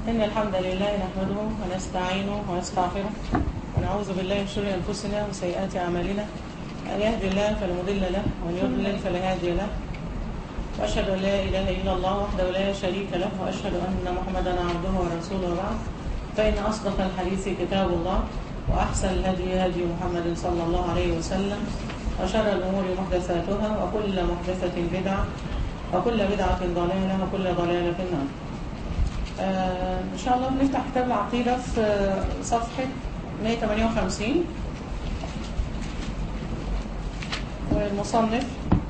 إن الحمد لله نحمده ونستعينه ونستغفره ونعوذ بالله من شرور أنفسنا وسيئات أعمالنا من يهدي الله فلا مضل له ومن يضلل فلا هادي له وأشهد أن لا إله إلا الله وحده لا شريك له وأشهد أن محمدا عبده ورسوله وبعد فإن أصدق الحديث كتاب الله وأحسن الهدي هدي محمد صلى الله عليه وسلم وشر الأمور محدثاتها وكل محدثة بدعة وكل بدعة ضلالة وكل ضلالة في النار آه إن شاء الله بنفتح كتاب العقيدة في صفحة 158 والمصنف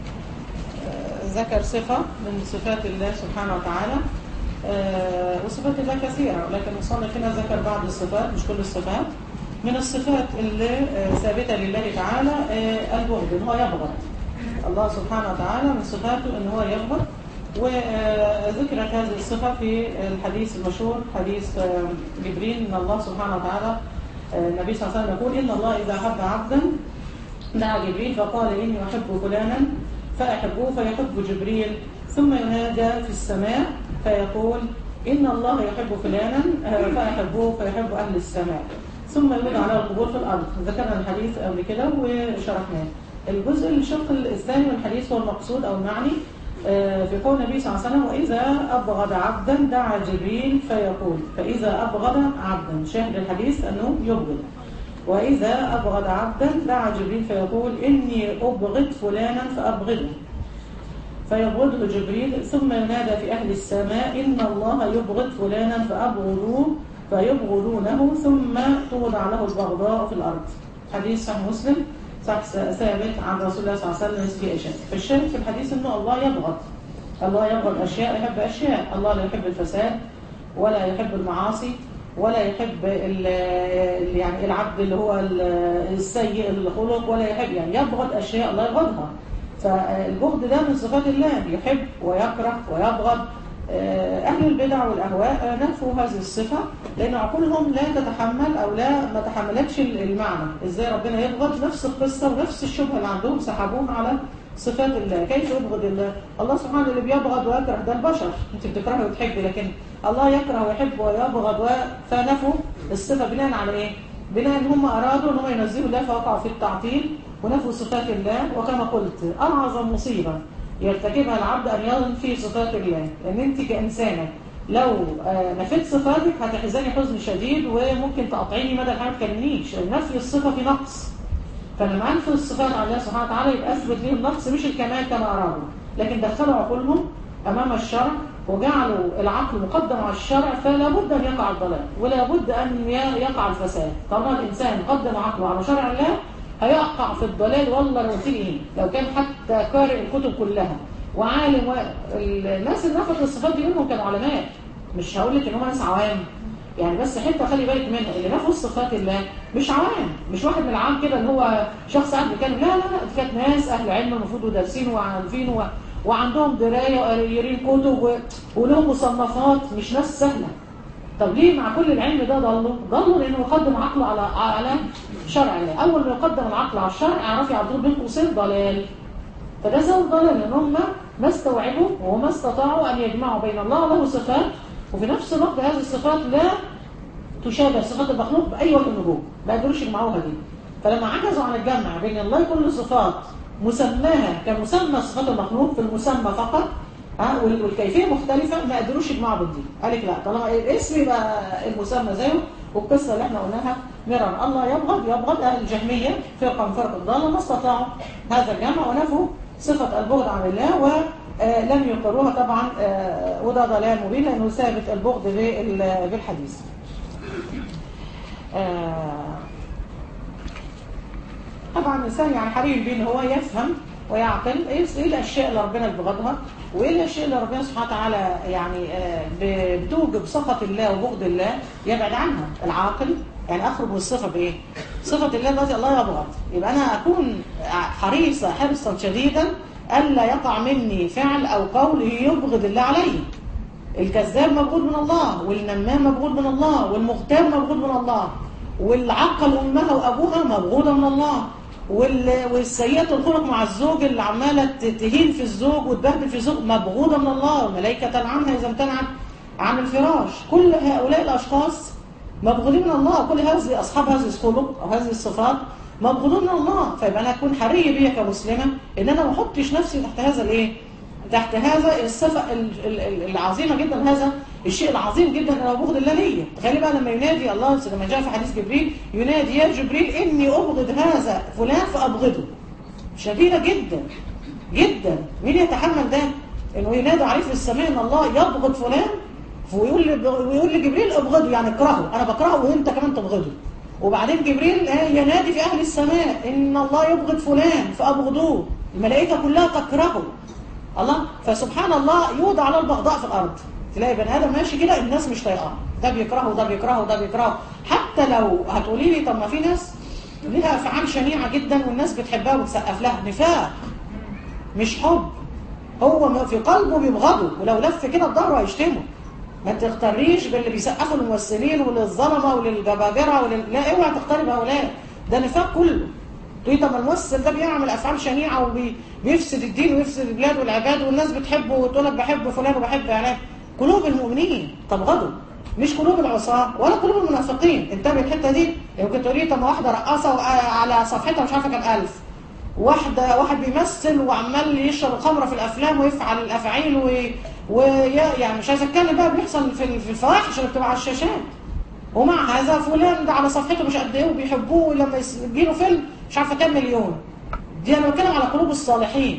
آه ذكر صفة من صفات الله سبحانه وتعالى آه وصفات الله كثيرة ولكن المصنف هنا ذكر بعض الصفات مش كل الصفات من الصفات اللي ثابتة لله تعالى البغض ان هو يبغض الله سبحانه وتعالى من صفاته ان هو يبغض وذكرت هذه الصفة في الحديث المشهور حديث جبريل ان الله سبحانه وتعالى النبي صلى الله عليه وسلم يقول ان الله اذا احب عبدا دعا جبريل فقال اني احب فلانا فاحبه فيحب جبريل ثم ينادى في السماء فيقول ان الله يحب فلانا فاحبه فيحب اهل السماء ثم يولد على القبور في الأرض ذكرنا الحديث قبل كده وشرحناه الجزء الشق الثاني من الحديث هو المقصود أو المعني في قول النبي صلى الله عليه وسلم وإذا أبغض عبدا دعا جبريل فيقول فإذا أبغض عبدا شاهد الحديث أنه يبغض وإذا أبغض عبدا دعا جبريل فيقول إني أبغض فلانا فأبغضه فيبغضه جبريل ثم ينادى في أهل السماء إن الله يبغض فلانا فأبغضوه فيبغضونه ثم توضع له البغضاء في الأرض حديث صحيح مسلم صح ثابت عن رسول الله صلى الله عليه وسلم في أشياء فالشاهد في الحديث أنه الله يبغض الله يبغض أشياء يحب أشياء الله لا يحب الفساد ولا يحب المعاصي ولا يحب يعني العبد اللي هو السيء الخلق ولا يحب يعني يبغض أشياء الله يبغضها فالبغض ده من صفات الله يحب ويكره ويبغض أهل البدع والأهواء نفوا هذه الصفة لأن عقولهم لا تتحمل أو لا ما تحملتش المعنى إزاي ربنا يبغض نفس القصة ونفس الشبهة اللي عندهم سحبوها على صفات الله كيف يبغض الله الله سبحانه اللي بيبغض ويكره ده البشر انت بتكرهه وتحبي لكن الله يكره ويحب ويبغض و... فنفوا الصفة بناء على ايه بناء ان هم ارادوا ان هم ينزلوا الله فوقعوا في التعطيل ونفوا صفات الله وكما قلت اعظم مصيبه يرتكبها العبد أن ينفي صفات الله لأن أنت كإنسانة لو نفيت صفاتك هتحزني حزن شديد وممكن تقطعيني مدى الحياة ما تكلمنيش نفي الصفة في نقص فلما أنفي الصفات على الله سبحانه وتعالى يبقى أثبت ليه النقص مش الكمال كما أرادوا لكن دخلوا عقولهم أمام الشرع وجعلوا العقل مقدم على الشرع فلا بد أن يقع الضلال ولا بد أن يقع الفساد طالما الإنسان قدم عقله على شرع الله هيقع في الضلال والله لو ايه لو كان حتى قارئ الكتب كلها وعالم و... الناس اللي نفت الصفات دي منهم كانوا علماء مش هقول لك ان هم ناس عوام يعني بس حته خلي بالك منها اللي نفوا صفات الله مش عوام مش واحد من العام كده اللي هو شخص قاعد بيتكلم لا لا لا دي كانت ناس اهل علم المفروض ودارسين وعارفين و... وعندهم درايه وقاريين كتب و... ولهم مصنفات مش ناس سهله طب ليه مع كل العلم ده ضلوا؟ ضلوا لانه يقدم عقله على على شرع الله، اول ما يقدم العقل على الشرع اعرفي على طول بين قوسين ضلال. فده سبب ضلال لان هم ما استوعبوا وما استطاعوا ان يجمعوا بين الله وله صفات وفي نفس الوقت هذه الصفات لا تشابه صفات المخلوق باي وجه النجوم، ما قدروش يجمعوها دي. فلما عجزوا عن الجمع بين الله كل صفات مسماها كمسمى صفات المخلوق في المسمى فقط ها والكيفيه مختلفه ما قدروش يجمعوا بالدين قال لك لا طالما الاسم يبقى المسمى زيه والقصه اللي احنا قلناها مرارا الله يبغض يبغض اهل الجهميه فرقه من فرق الضاله ما استطاعوا هذا الجمع ونفوا صفه البغض عن الله ولم يقروها طبعا وده ضلال مبين لانه ثابت البغض بالحديث طبعا الانسان يعني حريم بين هو يفهم ويعقل ايه الاشياء اللي ربنا بيبغضها وايه الاشياء اللي ربنا سبحانه وتعالى يعني بتوجب سخط الله وبغض الله يبعد عنها العاقل يعني اخرج من الصفه بايه صفه الله دلوقتي الله يبغض يبقى انا اكون حريصه حرصا شديدا الا يقع مني فعل او قول يبغض الله عليه الكذاب مبغوض من الله والنمام مبغوض من الله والمغتاب مبغوض من الله والعقل امها وابوها مبغوضه من الله والسيئة الخلق مع الزوج اللي عمالة تهين في الزوج وتبهدل في الزوج مبغوضة من الله والملائكة تلعنها إذا امتنعت عن الفراش كل هؤلاء الاشخاص مبغوضين من الله كل هذه اصحاب هذه الخلق او هذه الصفات مبغوضون من الله فيبقى انا اكون حري بيا كمسلمه ان انا ما احطش نفسي تحت هذا الايه تحت هذا الصفه ال- ال- ال- العظيمه جدا هذا الشيء العظيم جدا انا بغض الله ليا تخيلي بقى لما ينادي الله لما جاء في حديث جبريل ينادي يا جبريل اني ابغض هذا فلان فابغضه شديده جدا جدا مين يتحمل ده انه ينادي عليه في السماء ان الله يبغض فلان ويقول لي ويقول لجبريل ابغضه يعني اكرهه انا بكرهه وانت كمان تبغضه وبعدين جبريل آه، ينادي في اهل السماء ان الله يبغض فلان فابغضوه الملائكه كلها تكرهه الله فسبحان الله يوضع على البغضاء في الارض تلاقي بني ادم ماشي كده الناس مش طايقاه ده بيكرهه وده بيكرهه وده بيكرهه حتى لو هتقولي لي طب ما في ناس ليها افعال شنيعه جدا والناس بتحبها وبتسقف لها نفاق مش حب هو ما في قلبه بيبغضه ولو لف كده بظهره هيشتمه ما تختاريش باللي بيسقفوا للممثلين وللظلمه وللجبابره ولل... لا اوعى تختاري بهؤلاء ده نفاق كله تقولي طب ما الممثل ده بيعمل افعال شنيعه وبيفسد الدين ويفسد البلاد والعباد والناس بتحبه وتقول لك بحب فلان وبحب علان قلوب المؤمنين تبغضوا مش قلوب العصاة ولا قلوب المنافقين انتبه الحته دي يمكن تقولي طب ما واحده رقاصه على صفحتها مش عارفه كام الف واحدة واحد بيمثل وعمال يشرب الخمرة في الأفلام ويفعل الأفعال و... و... يعني مش عايز أتكلم بقى بيحصل في في الفواحش اللي بتبقى على الشاشات ومع هذا فلان ده على صفحته مش قد إيه وبيحبوه ولما يجيله فيلم مش عارفة كام مليون دي أنا بتكلم على قلوب الصالحين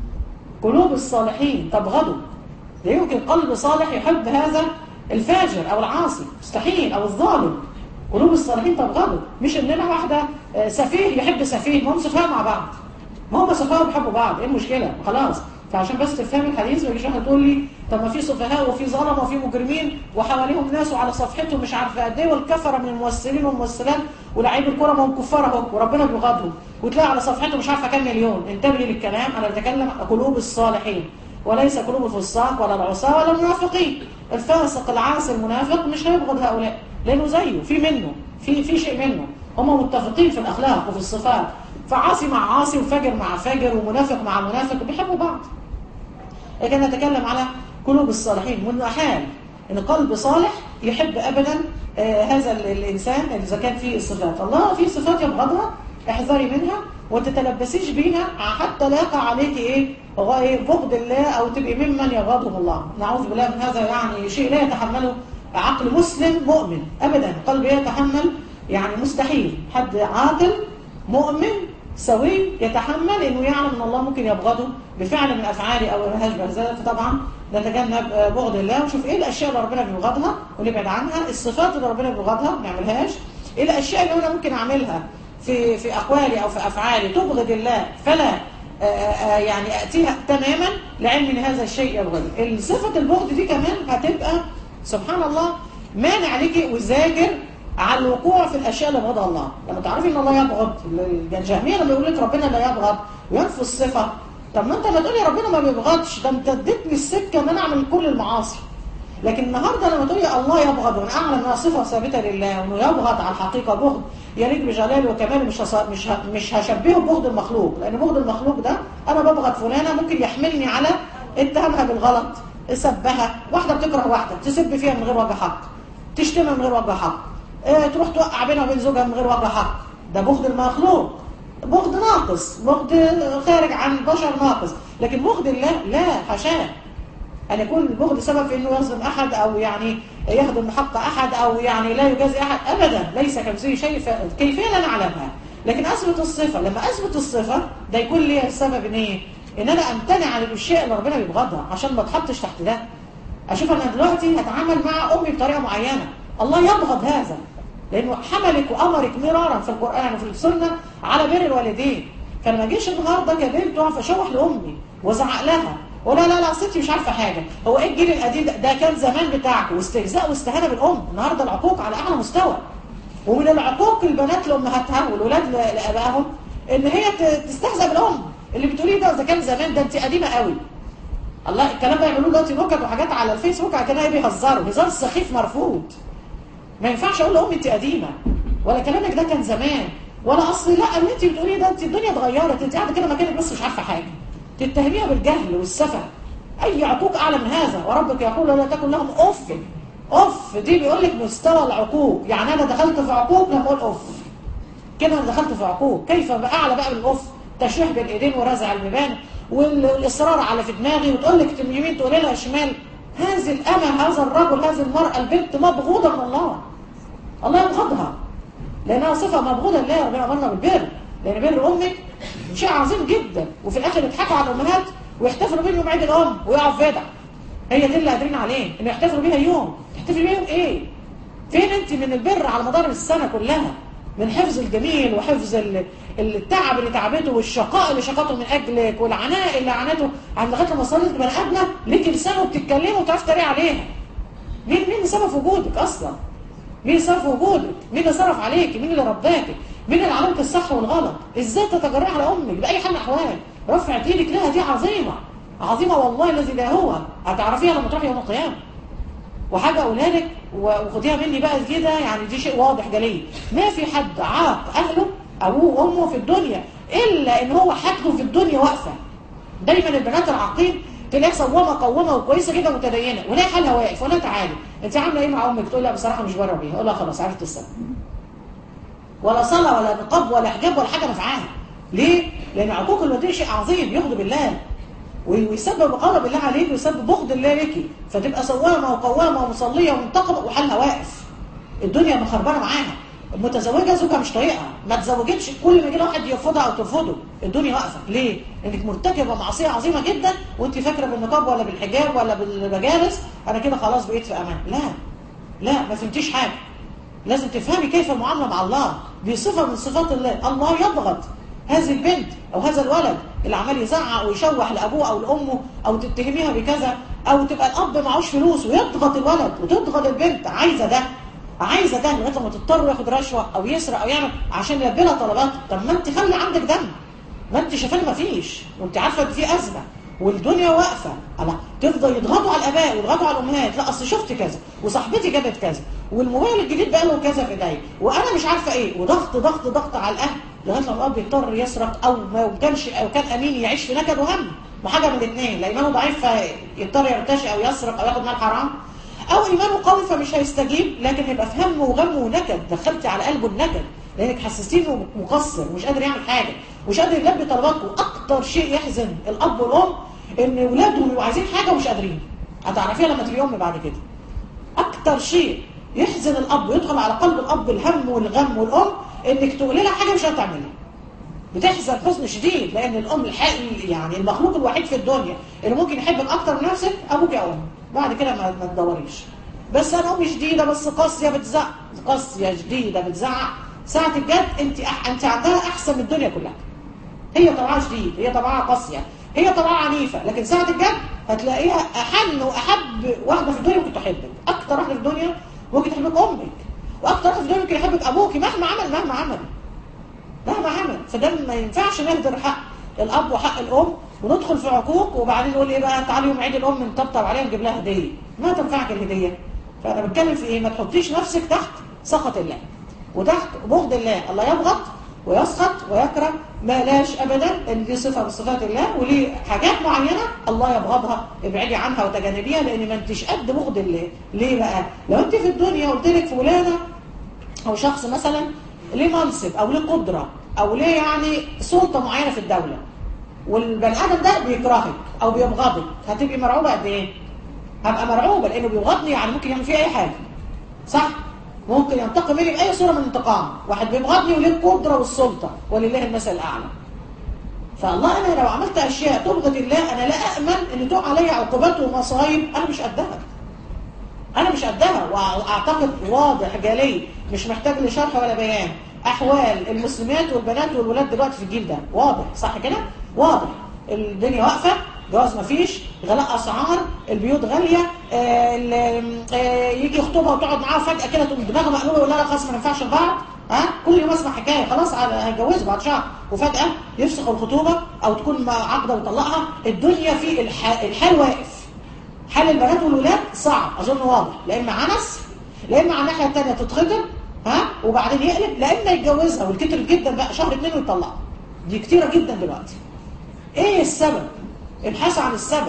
قلوب الصالحين تبغضوا لا يمكن قلب صالح يحب هذا الفاجر أو العاصي مستحيل أو الظالم قلوب الصالحين تبغضوا مش اننا واحده آه، سفيه يحب سفيه ما هم سفاه مع بعض ما هم سفاه بيحبوا بعض ايه المشكله خلاص فعشان بس تفهمي الحديث ما تجيش واحده تقول لي طب ما في سفهاء وفي ظلمه وفي مجرمين وحواليهم ناس وعلى صفحتهم مش عارفه قد ايه والكفره من الممثلين والممثلات ولاعيب الكوره ما هم كفار اهو وربنا بيغضبهم وتلاقي على صفحته مش عارفه كام مليون انتبهي للكلام انا بتكلم قلوب الصالحين وليس قلوب الفساق ولا العصاة ولا المنافقين الفاسق العاصي المنافق مش هيبغض هؤلاء لانه زيه في منه في في شيء منه هم متفقين في الاخلاق وفي الصفات فعاصي مع عاصي وفاجر مع فاجر ومنافق مع منافق بيحبوا بعض لكن نتكلم على قلوب الصالحين من حال ان قلب صالح يحب ابدا آه هذا ال- الانسان اذا كان فيه الصفات الله في صفات يبغضها احذري منها وتتلبسيش بيها حتى لا يقع عليك ايه هو ايه بغض الله او تبقي ممن يغضب الله نعوذ بالله من هذا يعني شيء لا يتحمله عقل مسلم مؤمن ابدا قلب يتحمل يعني مستحيل حد عاقل مؤمن سوي يتحمل انه يعلم ان الله ممكن يبغضه بفعل من افعاله او ما اشبه ذلك فطبعا نتجنب آه، بغض الله ونشوف ايه الاشياء اللي ربنا بيبغضها ونبعد عنها الصفات اللي ربنا بيبغضها ما نعملهاش ايه الاشياء اللي انا ممكن اعملها في في اقوالي او في افعالي تبغض الله فلا آه، آه، يعني اتيها تماما لعلم ان هذا الشيء يبغضه صفه البغض دي كمان هتبقى سبحان الله مانع عليكي وزاجر على الوقوع في الاشياء اللي يبغضها الله لما تعرفي ان الله يبغض الجهميه لما يقول لك ربنا لا يبغض وينفي الصفه طب ما انت ما تقولي ربنا ما بيبغضش ده انت اديتني السكه ان انا اعمل كل المعاصي لكن النهارده لما تقولي الله يبغض وانا اعلم انها صفه ثابته لله وانه يبغض على الحقيقه بغض يليق بجلاله وكماله مش هص... مش ه... مش هشبهه ببغض المخلوق لان بغض المخلوق ده انا ببغض فلانه ممكن يحملني على اتهامها بالغلط سبها واحده بتكره واحده تسب فيها من غير وجه حق تشتمها من غير وجه حق اه تروح توقع بينها وبين زوجها من غير وجه حق ده بغض المخلوق بغض ناقص بغض خارج عن بشر ناقص لكن بغض الله لا حاشاه أن يكون البغض سبب في أنه يظلم أحد أو يعني يهضم حق أحد أو يعني لا يجازي أحد أبدا ليس كمثله شيء كيفية لا نعلمها لكن أثبت الصفة لما أثبت الصفة ده يكون لي السبب إن إيه؟ إن أنا أمتنع عن الأشياء اللي ربنا بيبغضها عشان ما اتحطش تحت ده أشوف أنا دلوقتي هتعامل مع أمي بطريقة معينة الله يبغض هذا لأنه حملك وأمرك مرارا في القرآن وفي السنة على بر الوالدين فلما جيش النهارده كبنت واقف اشوح لامي وازعق لها ولا لا لا ستي مش عارفه حاجه هو ايه الجيل القديم ده, ده كان زمان بتاعكم واستهزاء واستهانه بالام النهارده العقوق على اعلى مستوى ومن العقوق البنات لامهاتها والولاد لابائهم ان هي تستهزأ بالام اللي بتقوليه ده اذا كان زمان ده انت قديمه قوي الله الكلام ده يعملوه دلوقتي نكت وحاجات على الفيسبوك كانوا بيهزروا هزار سخيف مرفوض ما ينفعش اقول لامي انت قديمه ولا كلامك ده كان زمان ولا اصل لا اللي انت بتقوليه ده انت الدنيا اتغيرت انت قاعده كده مكانك بس مش عارفه حاجه تتهميها بالجهل والسفه اي عقوق اعلى من هذا وربك يقول لا تكن لهم اف اف دي بيقول لك مستوى العقوق يعني انا دخلت في عقوق لما اقول اف كده انا دخلت في عقوق كيف بقى اعلى بقى من الاف تشويح بالايدين ورزع البيبان والاصرار على في دماغي وتقول لك يمين تقول لها شمال هذه الامه هذا الرجل هذه المراه البنت مبغوضه من الله الله يبغضها لانها صفه مبغوضه لله ربنا امرنا بالبر لان بر امك شيء عظيم جدا وفي الاخر يضحكوا على الامهات ويحتفلوا بيه يوم عيد الام ويقعوا في بدع هي دي اللي قادرين عليه ان يحتفلوا بيها يوم تحتفلي بيها يوم ايه فين انت من البر على مدار السنه كلها من حفظ الجميل وحفظ التعب اللي تعبته والشقاء اللي شقته من اجلك والعناء اللي عنته عند لغايه لما صليت بني ادمه ليك لسان وبتتكلمي وتعرفي تريق عليها مين مين اللي سبب في وجودك اصلا مين اللي سبب في وجودك مين اللي صرف عليكي مين اللي رباكي مين اللي علمك الصح والغلط ازاي تتجرأي على امك باي حال من الاحوال رفعت ايدك لها دي عظيمه عظيمه والله الذي لا هو هتعرفيها لما تروحي يوم القيامه وحاجه اقولها لك وخديها مني بقى كده يعني دي شيء واضح جلي ما في حد عاق اهله ابوه وامه في الدنيا الا ان هو حاجته في الدنيا واقفه دايما البنات العاقين تلاقي صوامه قوامه وكويسه جدا متدينه ولاقي حالها واقف ولا تعالي انت عامله ايه مع امك تقول لها بصراحه مش بره بيها اقول لها خلاص عرفت السبب ولا صلاه ولا نقاب ولا حجاب ولا حاجه نفعاها ليه لان عقوق الوالدين شيء عظيم يغضب الله ويسبب غضب الله عليك ويسبب بغض الله لك فتبقى صوامه وقوامه ومصليه ومنتقبه وحالها واقف الدنيا مخربانه معاها متزوجه زوجها مش طايقها ما تزوجتش كل ما يجي واحد يرفضها او ترفضه الدنيا واقفه ليه انك مرتكبه معصيه عظيمه جدا وانت فاكره بالنقاب ولا بالحجاب ولا بالمجالس انا كده خلاص بقيت في امان لا لا ما فهمتيش حاجه لازم تفهمي كيف المعامله مع الله دي صفه من صفات الله الله يضغط هذه البنت او هذا الولد اللي عمال يزعق ويشوح لابوه او لامه او تتهميها بكذا او تبقى الاب معهوش فلوس ويضغط الولد وتضغط البنت عايزه ده عايزه ده لغايه لما تضطر ياخد رشوه او يسرق او يعمل عشان يلبي لها طلبات طب ما انت خلي عندك دم ما انت شايفاه ما فيش وانت عارفه ان في ازمه والدنيا واقفه انا تفضل يضغطوا على الاباء ويضغطوا على الامهات لا اصل شفت كذا وصاحبتي جابت كذا والموبايل الجديد بقى له كذا في ايديا وانا مش عارفه ايه وضغط ضغط ضغط على الاهل لغايه لما الاب يضطر يسرق او ما كانش او كان امين يعيش في نكد وهم وحاجه من الاثنين لا ايمانه ضعيف فيضطر يرتشي او يسرق او ياخد مال حرام او ايمانه قوي فمش هيستجيب لكن يبقى في هم وغم ونكد دخلتي على قلبه النكد لانك حسستيه انه مقصر ومش قادر يعمل حاجه مش قادر يلبي طلباتكم اكتر شيء يحزن الاب والام ان اولادهم يبقوا عايزين حاجه ومش قادرين هتعرفيها لما تبقي ام بعد كده اكتر شيء يحزن الاب ويدخل على قلب الاب الهم والغم والام انك تقولي لها حاجه مش هتعملها بتحزن حزن شديد لان الام الحقيقي يعني المخلوق الوحيد في الدنيا اللي ممكن يحبك اكتر من نفسك ابوك يا ام بعد كده ما, ما تدوريش بس انا امي شديده بس قاسيه بتزعق قاسيه شديده بتزعق ساعه الجد انت أح... انت عندها احسن من الدنيا كلها هي طبعها شديد هي طبعها قاسيه هي طبعها عنيفه لكن ساعه الجد هتلاقيها احن واحب واحده في الدنيا ممكن تحبك اكتر واحده في الدنيا ممكن تحبك امك واكتر واحده في الدنيا ممكن يحبك ابوك مهما عمل مهما عمل مهما عمل فده ما ينفعش نهدر حق الاب وحق الام وندخل في عقوق وبعدين نقول ايه بقى تعالي يوم عيد الام نطبطب عليها ونجيب لها هديه ما تنفعك الهديه فانا بتكلم في ايه ما تحطيش نفسك تحت سخط الله وتحت بغض الله الله يبغض ويسخط ويكره ما لاش ابدا ان دي صفه من صفات الله وليه حاجات معينه الله يبغضها ابعدي عنها وتجنبيها لان ما انتش قد بغض الله ليه بقى لو انت في الدنيا قلت لك فلانه او شخص مثلا ليه منصب او ليه قدره او ليه يعني سلطه معينه في الدوله والبني ادم ده بيكرهك او بيبغضك هتبقي مرعوبه قد ايه هبقى مرعوبه لانه بيبغضني يعني ممكن يعمل فيها اي حاجه صح ممكن ينتقم مني باي صوره من الانتقام واحد بيبغضني وليه القدره والسلطه ولله المثل الاعلى فالله انا لو عملت اشياء تبغض الله انا لا امن ان تقع علي عقوبات ومصايب انا مش قدها انا مش قدها واعتقد واضح جلي مش محتاج لشرح ولا بيان احوال المسلمات والبنات والولاد دلوقتي في الجيل ده واضح صح كده واضح الدنيا واقفه جواز مفيش غلاء اسعار البيوت غاليه آه آه يجي يخطبها وتقعد معاها فجاه كده تقوم دماغها مقلوبه يقول لها خلاص ما ينفعش لبعض ها كل يوم اسمع حكايه خلاص هيتجوزوا بعد شهر وفجاه يفسخوا الخطوبه او تكون عقده ويطلقها الدنيا في الحال, الحال واقف حال البنات والولاد صعب اظن واضح لا اما عنس لا اما على الناحيه الثانيه تتخطب ها وبعدين يقلب لا اما يتجوزها والكتر جدا بقى شهر اتنين ويطلقها دي كتيره جدا دلوقتي ايه السبب ابحثوا عن السبب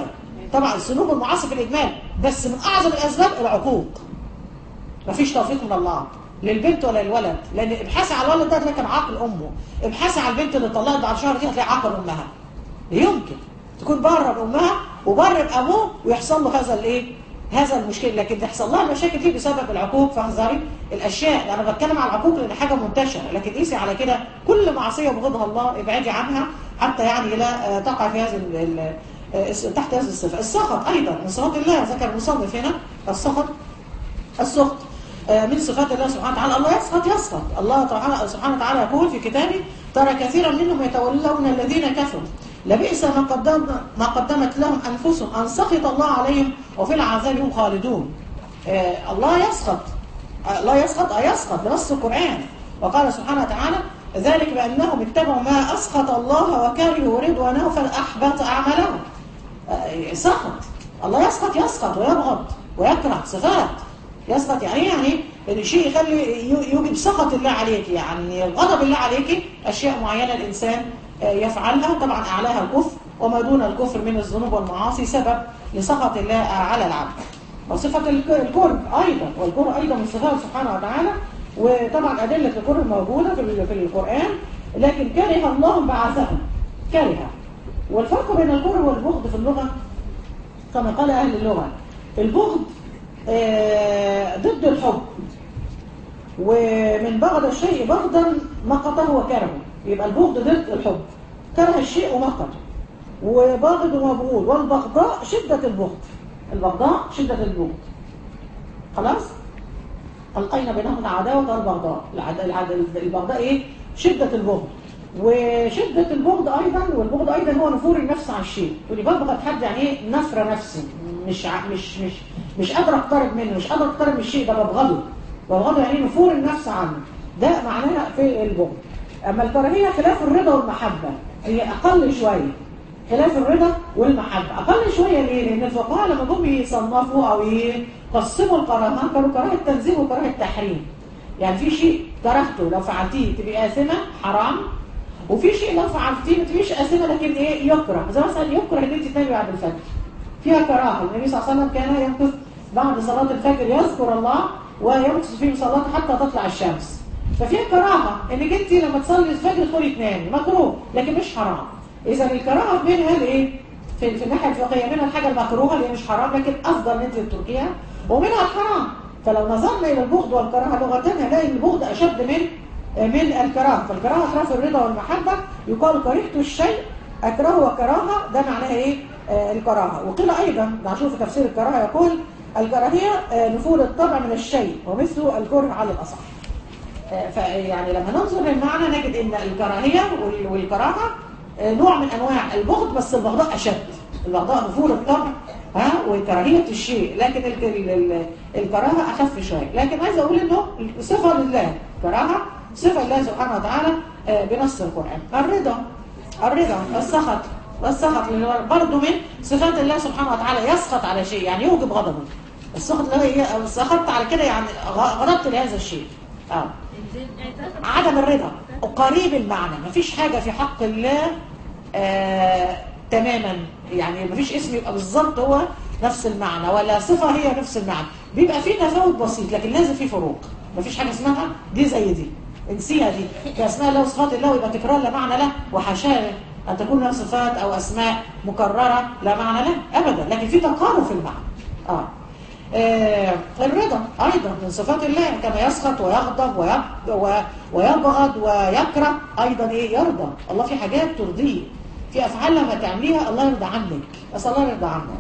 طبعا الذنوب المعاصي في الاجمال بس من اعظم الاسباب العقوق مفيش توفيق من الله للبنت ولا للولد لان ابحثي على الولد ده هتلاقي كان عاقل امه ابحثي على البنت اللي طلقت بعد شهر دي هتلاقي عاقل امها يمكن تكون بره بامها وبره بابوه ويحصل له هذا الايه هذا المشكله لكن تحصل لها المشاكل دي بسبب العقوق فاحذري الاشياء انا بتكلم على العقوق لان حاجه منتشره لكن قيسي على كده كل معصيه بغضها الله ابعدي عنها حتى يعني لا تقع في هذا ال- ال- تحت هذه الصفه السخط ايضا من صفات الله ذكر المصنف هنا السخط السخط آه، من صفات الله سبحانه وتعالى الله يسخط يسخط الله تعالى سبحانه وتعالى يقول في كتابه ترى كثيرا منهم يتولون الذين كفروا لبئس ما قدم ما قدمت لهم انفسهم ان سخط الله عليهم وفي العذاب هم خالدون آه، الله يسخط آه، الله يسخط آه، يسخط بنص القران وقال سبحانه وتعالى ذلك بانهم اتبعوا ما اسخط الله وكرهوا رضوانه فاحبط اعمالهم آه، سخط الله يسخط يسخط ويبغض ويكره صفات يسخط يعني إيه؟ يعني الشيء يخلي يوجب سخط الله عليك يعني غضب الله عليك اشياء معينه الانسان آه، يفعلها طبعا اعلاها الكفر وما دون الكفر من الذنوب والمعاصي سبب لسخط الله على العبد وصفه الك- الكره ايضا والكره ايضا من صفاته سبحانه وتعالى وطبعا ادله الكره موجوده في ال- في القران لكن كره الله بعثهم كره والفرق بين الكره والبغض في اللغه كما قال أهل اللغة البغض آه، ضد الحب ومن بغض الشيء بغضا مقته وكرهه يبقى البغض ضد الحب كره الشيء ومقته وباغض ومبغوض والبغضاء شدة البغض البغضاء شدة البغض خلاص ألقينا بينهم العداوة والبغضاء العد... العد... البغضاء إيه؟ شدة البغض وشدة البغض أيضا والبغض أيضا هو نفور النفس عن الشيء تقولي ببغض حد يعني إيه نفر نفسي مش ع... مش مش مش قادر أقترب منه مش قادر أقترب من الشيء ده ببغضه ببغضه يعني نفور النفس عنه ده معناها في البغض أما الكراهية خلاف الرضا والمحبة هي أقل شوية خلاف الرضا والمحبة أقل شوية ليه؟ لأن الفقهاء لما جم يصنفوا أو يقسموا الكراهة كانوا كراهة تنزيل وكراهة تحريم يعني في شيء كرهته لو فعلتيه تبقى آثمة حرام وفي شيء لو فعلتيه ما تبقيش آثمة لكن إيه يكره زي مثلا يكره إن أنت تنامي بعد الفجر فيها كراهة النبي صلى الله عليه وسلم كان يمكث بعد صلاة الفجر يذكر الله ويمكث في صلاة حتى تطلع الشمس ففيها كراهة انك انت لما تصلي الفجر تدخلي تنامي مكروه لكن مش حرام اذا الكراهة منها الايه في, في الناحية الفقهية منها الحاجة المكروهة اللي هي مش حرام لكن افضل ان انت تتركيها ومنها الحرام فلو نظرنا الى البغض والكراهة لغة هنلاقي البغض اشد من من الكراهة فالكراهة خلاف الرضا والمحبة يقال كرهت الشيء اكرهه وكراهة ده معناها ايه آه الكراهة وقيل ايضا نشوف في تفسير الكراهة يقول الكراهية آه نفور الطبع من الشيء ومثله الكره على الاصح يعني لما ننظر للمعنى نجد ان الكراهية وال- والكراهة آه، نوع من انواع البغض بس البغضاء اشد البغضاء نفور الطبع ها وكراهية الشيء لكن ال ال ال الكراهة اخف شوية لكن عايز اقول انه صفة لله كراهة صفة لله سبحانه وتعالى آه، بنص القرآن الرضا الرضا السخط والسخط اللي هو برضه من صفات الله سبحانه وتعالى يسخط على شيء يعني يوجب غضبه السخط اللي هو إيه؟ أو سخطت على كده يعني غ- غضبت لهذا الشيء اه عدم الرضا قريب المعنى مفيش حاجة في حق الله آه تماما يعني مفيش اسم يبقى بالظبط هو نفس المعنى ولا صفة هي نفس المعنى بيبقى فيه تفاوت بسيط لكن لازم فيه فروق مفيش حاجة اسمها دي زي دي انسيها دي في اسماء الله وصفات الله ويبقى تكرار لا معنى له وحاشاه ان تكون لها صفات او اسماء مكررة لا معنى له ابدا لكن في تقارب في المعنى اه آه، الرضا أيضا من صفات الله كما يسخط ويغضب ويب- و- ويبغض ويكره أيضا إيه يرضى الله في حاجات ترضيه في أفعال لما تعمليها الله يرضى عنك أسأل الله يرضى عنك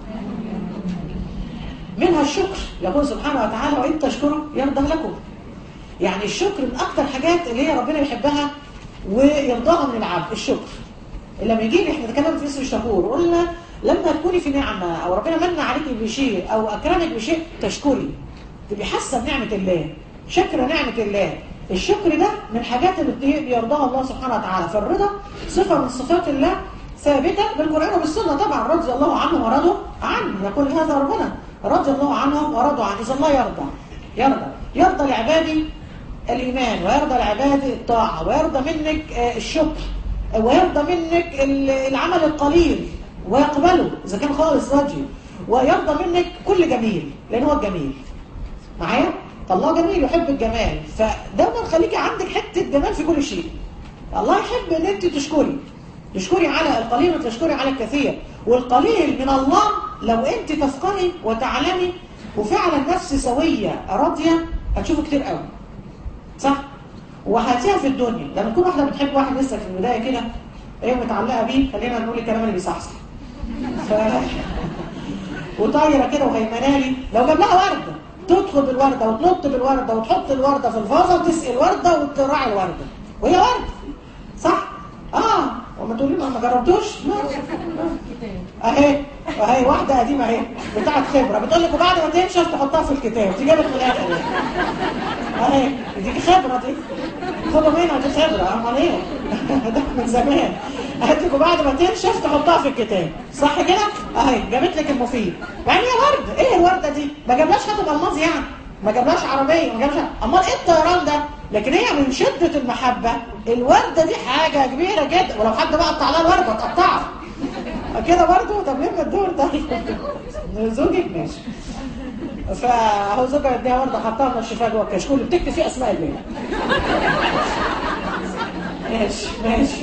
منها الشكر يقول سبحانه وتعالى وإن تشكروا يرضى لكم يعني الشكر من أكتر حاجات اللي هي ربنا يحبها ويرضاها من العبد الشكر لما يجي لي احنا بنتكلم في اسم الشكور قلنا لما تكوني في نعمة او ربنا من عليكي بشيء او اكرمك بشيء تشكري تبقي حاسه بنعمة الله شكر نعمة الله الشكر ده من حاجات اللي بت- بيرضاها الله سبحانه وتعالى فالرضا صفة من صفات الله ثابتة بالقرآن وبالسنة طبعا رضي الله عنهم ورضوا عنه يقول هذا ربنا رضي الله عنهم ورضوا عنه إذا الله يرضى يرضى يرضى لعبادي الإيمان ويرضى لعباده الطاعة ويرضى منك آه، الشكر ويرضى منك ال- العمل القليل ويقبله اذا كان خالص راجل ويرضى منك كل جميل لان هو الجميل معايا فالله جميل يحب الجمال فدايما خليكي عندك حته جمال في كل شيء الله يحب ان انت تشكري تشكري على القليل وتشكري على الكثير والقليل من الله لو انت تفقهي وتعلمي وفعلا نفس سويه راضيه هتشوفي كتير قوي صح وهاتيها في الدنيا لما تكون واحده بتحب واحد لسه في البدايه كده هي متعلقه بيه خلينا نقول الكلام اللي بيصحصح ف... وطايره كده وهيمنالي لو جاب لها ورده تدخل بالورده وتنط بالورده وتحط الورده في الفازه وتسقي الورده وتراعي الورده وهي ورده صح اه وما تقولي ما ما جربتوش اهي اهي واحده قديمه اهي بتاعت خبره بتقول لك وبعد ما تنشف تحطها في الكتاب تجي لك من الاخر اهي دي خبره دي خدوا منها دي خبره امال ايه ده من زمان قالت لك وبعد ما تنشف تحطها في الكتاب صح كده اهي جابت لك المفيد يعني هي ورده ايه الورده دي ما جابلاش خاتم الماظ يعني ما جابلاش عربيه ما جابلاش امال ايه الطيران ده لكن هي من شده المحبه الورده دي حاجه كبيره جدا ولو حد بقى قطع لها الورده تقطعها كده برضه طب ليه الدور ده زوجك ماشي فهو زوجها اديها ورده حطها منشفاها جوه الكشكول بتكتب فيه اسماء البنات ماشي ماشي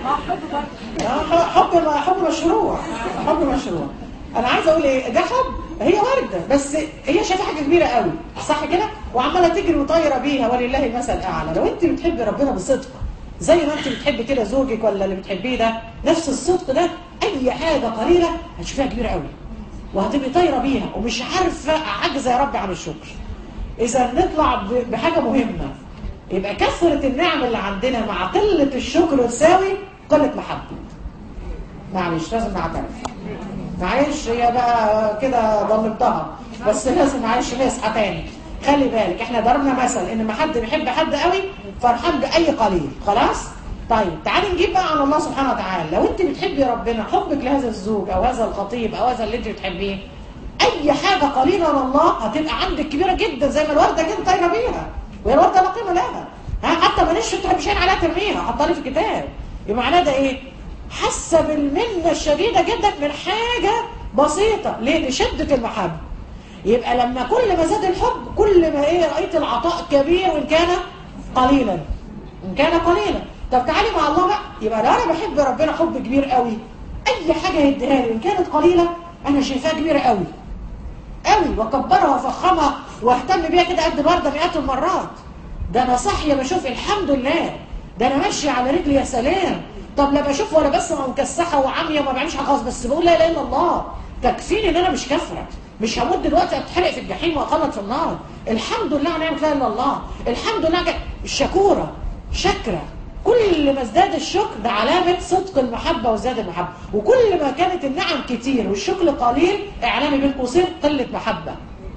آه، حب حب مشروع حب مشروع انا عايزه اقول ايه ده حب هي ورده بس هي شايفه حاجه كبيره قوي صح كده وعماله تجري وطايره بيها ولله المثل الاعلى لو انت بتحبي ربنا بصدق زي ما انت بتحبي كده زوجك ولا اللي بتحبيه ده نفس الصدق ده اي حاجه قليله هتشوفيها كبيره قوي وهتبقي طايره بيها ومش عارفه عاجزه يا رب عن الشكر اذا نطلع ب- بحاجه مهمه يبقى كثره النعم اللي عندنا مع قله الشكر تساوي قله محبه معلش لازم نعترف معلش هي بقى كده ضمنتها بس لازم معلش نصحى تاني خلي بالك احنا ضربنا مثل ان ما حد بيحب حد قوي فرحان باي قليل خلاص طيب تعالي نجيب بقى عن الله سبحانه وتعالى لو انت بتحبي ربنا حبك لهذا الزوج او هذا الخطيب او هذا اللي انت بتحبيه اي حاجه قليله من الله هتبقى عندك كبيره جدا زي ما الورده كده طايره بيها وهي الورده لا قيمه لها ها حتى ما نشفت تحب شيء عليها ترميها حطها لي في الكتاب يبقى معناه ده ايه حاسه بالمنه الشديده جدا من حاجه بسيطه ليه لشده المحبه يبقى لما كل ما زاد الحب كل ما ايه رايت العطاء كبير وان كان قليلا ان كان قليلا طب تعالي مع الله بقى يبقى لو انا بحب ربنا حب كبير قوي اي حاجه يديها لي ان كانت قليله انا شايفاها كبيره قوي قوي واكبرها وافخمها واهتم بيها كده قد الورده مئات المرات ده انا صاحيه بشوف الحمد لله ده انا ماشيه على رجلي يا سلام طب لا بشوف ولا بس مكسحه وعاميه وما بعملش حاجه خالص بس بقول لا اله الا الله تكفيني ان انا مش كافره مش هموت دلوقتي اتحرق في الجحيم واخلط في النار الحمد لله على نعمه لا اله الا الله الحمد لله على الشكوره شكره كل ما ازداد الشكر ده علامة صدق المحبة وزاد المحبة وكل ما كانت النعم كتير والشكر قليل اعلامي بين قوسين قلة محبة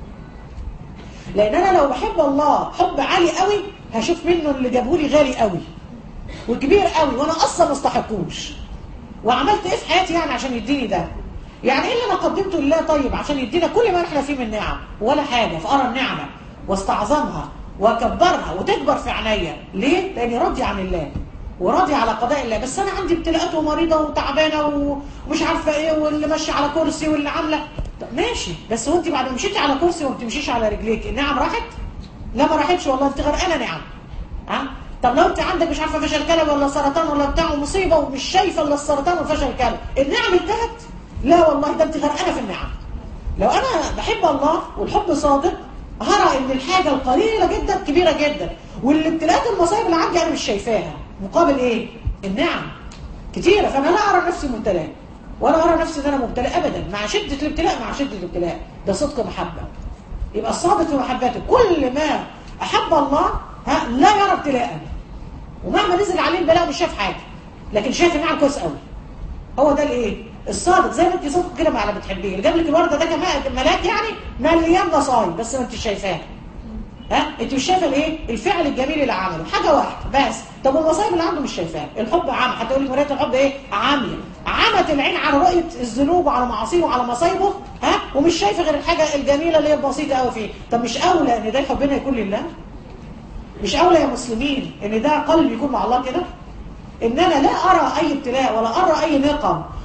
لان انا لو بحب الله حب عالي قوي هشوف منه اللي جابهولي غالي قوي وكبير قوي وانا اصلا ما استحقوش وعملت ايه في حياتي يعني عشان يديني ده يعني ايه اللي انا قدمته لله طيب عشان يدينا كل ما احنا فيه من نعم ولا حاجه فارى النعمه واستعظمها واكبرها وتكبر في عينيا ليه لاني راضي عن الله وراضي على قضاء الله بس انا عندي ابتلاءات ومريضه وتعبانه ومش عارفه ايه واللي ماشيه على كرسي واللي عامله طب ماشي بس وانت بعد ما مشيتي على كرسي وما بتمشيش على رجليك النعم راحت لا ما راحتش والله انت غرقانه نعم ها طب لو انت عندك مش عارفه فشل كلى ولا سرطان ولا بتاع ومصيبه ومش شايفه الا السرطان وفشل كلى النعم انتهت لا والله ده انت غرقانه في النعم لو انا بحب الله والحب صادق هرى ان الحاجه القليله جدا كبيره جدا والابتلاءات المصايب اللي عندي انا مش شايفاها مقابل ايه النعم كتيره فانا لا ارى نفسي مبتلى ولا ارى نفسي ان انا مبتلى ابدا مع شده الابتلاء مع شده الابتلاء ده صدق محبه يبقى الصادق في محبته كل ما احب الله ها لا يرى ابتلاء ومهما نزل عليه البلاء مش شايف حاجه لكن شايف النعم كويس قوي هو ده الايه الصادق زي ما انت صادق كده مع اللي بتحبيه اللي جاب لك الورده ده كمان ملاك يعني مليان مصايب بس ما انت شايفاها ها انت مش شايفه الايه الفعل الجميل اللي عمله حاجه واحده بس طب والمصايب اللي عنده مش شايفاها الحب عام هتقول لي مريت الحب ايه عاميه عمت العين على رؤيه الذنوب وعلى معاصيه وعلى مصايبه ها ومش شايفه غير الحاجه الجميله اللي هي البسيطه قوي فيه طب مش اولى ان ده حبنا يكون لله مش اولى يا مسلمين ان ده قلب يكون مع الله كده ان انا لا ارى اي ابتلاء ولا ارى اي نقم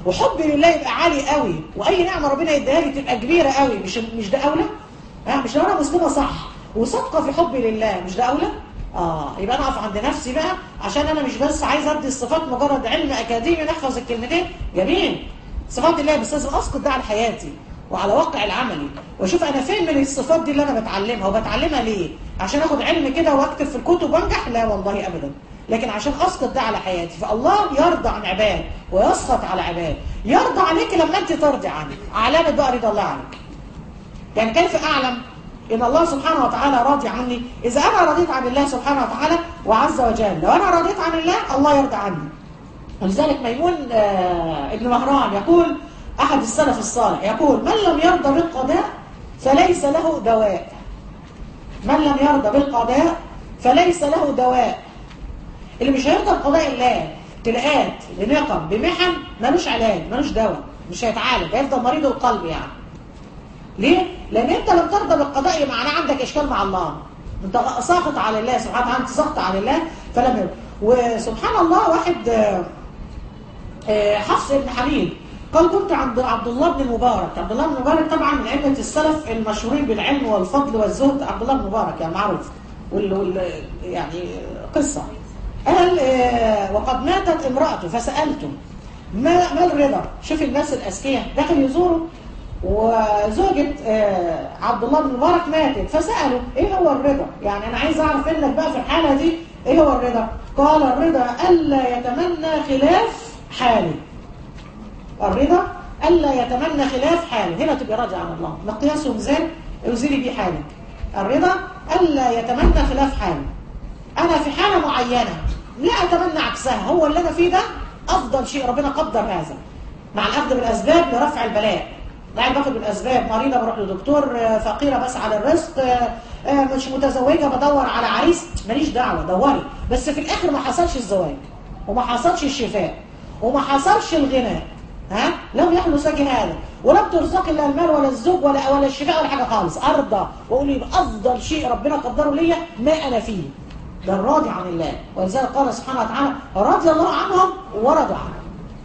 وحبي لله يبقى عالي قوي واي نعمه ربنا يديها لي تبقى كبيره قوي مش مش ده اولى ها مش لو انا مسلمه صح وصادقه في حبي لله مش ده اولى اه يبقى انا اقف عند نفسي بقى عشان انا مش بس عايز ادي الصفات مجرد علم اكاديمي نحفظ الكلمتين جميل صفات الله بس لازم اسقط ده على حياتي وعلى واقع العملي واشوف انا فين من الصفات دي اللي انا بتعلمها وبتعلمها ليه عشان اخد علم كده واكتب في الكتب وانجح لا والله ابدا لكن عشان اسقط ده على حياتي فالله يرضى عن عباد ويسخط على عباد يرضى عليك لما انت ترضي عنه علامه بقى رضا الله عنك يعني كيف اعلم ان الله سبحانه وتعالى راضي عني اذا انا رضيت عن الله سبحانه وتعالى وعز وجل لو انا رضيت عن الله الله يرضى عني ولذلك ميمون آه ابن مهران يقول احد السلف الصالح يقول من لم يرضى بالقضاء فليس له دواء من لم يرضى بالقضاء فليس له دواء اللي مش هيرضى بقضاء الله ابتلاءات لنقم بمحن ملوش علاج ملوش دواء مش هيتعالج هيفضل مريض القلب يعني ليه؟ لأن أنت لم ترضى بالقضاء يبقى معناه عندك إشكال مع الله أنت ساخط على الله سبحانه وتعالى أنت ساخط على الله فلم يرضى وسبحان الله واحد حفص بن حميد قال كنت عند عبد الله بن المبارك عبد الله بن المبارك طبعا من أئمة السلف المشهورين بالعلم والفضل والزهد عبد الله بن المبارك يعني معروف وال وال يعني قصة قال وقد ماتت امرأته فسألته ما ما الرضا شوف الناس الأذكياء دخل يزوره وزوجة عبد الله بن مبارك ماتت فسأله ايه هو الرضا يعني انا عايز اعرف منك بقى في الحالة دي ايه هو الرضا قال الرضا ألا يتمنى خلاف حاله الرضا ألا يتمنى خلاف حاله هنا تبقى راجع عن الله مقياس وميزان اوزني بيه حالك الرضا ألا يتمنى خلاف حاله أنا في حالة معينة لا أتمنى عكسها هو اللي أنا فيه ده أفضل شيء ربنا قدر هذا مع الأخذ بالأسباب لرفع البلاء قاعد باخد بالاسباب مريضه بروح لدكتور فقيره بس على الرزق مش متزوجه بدور على عريس ماليش دعوه دوري بس في الاخر ما حصلش الزواج وما حصلش الشفاء وما حصلش الغناء ها لم يحدث لك هذا ولم ترزق الا المال ولا الزوج ولا ولا الشفاء ولا حاجه خالص ارضى واقول يبقى افضل شيء ربنا قدره ليا ما انا فيه ده الراضي عن الله ولذلك قال سبحانه وتعالى رضي الله عنهم ورضوا عنه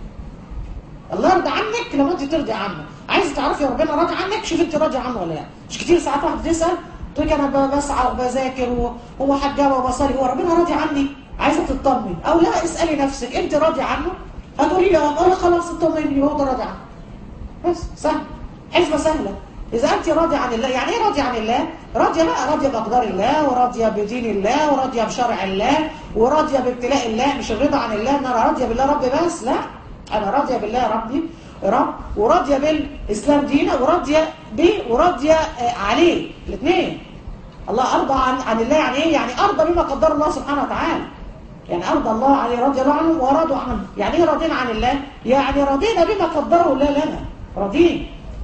الله يرضى عنك لما انت ترضي عنه عايز تعرفي ربنا راضي عنك شوف انت راضي عنه ولا لا مش كتير ساعات واحد تسال تقول لي انا بسعى وبذاكر ومحجبه وبصلي هو ربنا راضي عني عايزه تطمن او لا اسالي نفسك انت راضي عنه هتقولي لي اه خلاص اطمني هو ده راضي عنه بس سهل حسبه سهله اذا انت راضي عن الله يعني ايه راضي عن الله راضيه لا راضيه باقدار الله وراضيه بدين الله وراضيه بشرع الله وراضيه بابتلاء الله مش الرضا عن الله ان انا راضيه بالله رب بس لا انا راضيه بالله ربي رب وراضيه بالاسلام دينا وراضيه بيه وراضيه عليه الاثنين الله ارضى عن عن الله يعني ايه يعني ارضى بما قدر الله سبحانه وتعالى يعني ارضى الله عليه رضي الله عنه ورضوا عنه يعني ايه راضين عن الله يعني رضينا بما قدره الله لنا راضين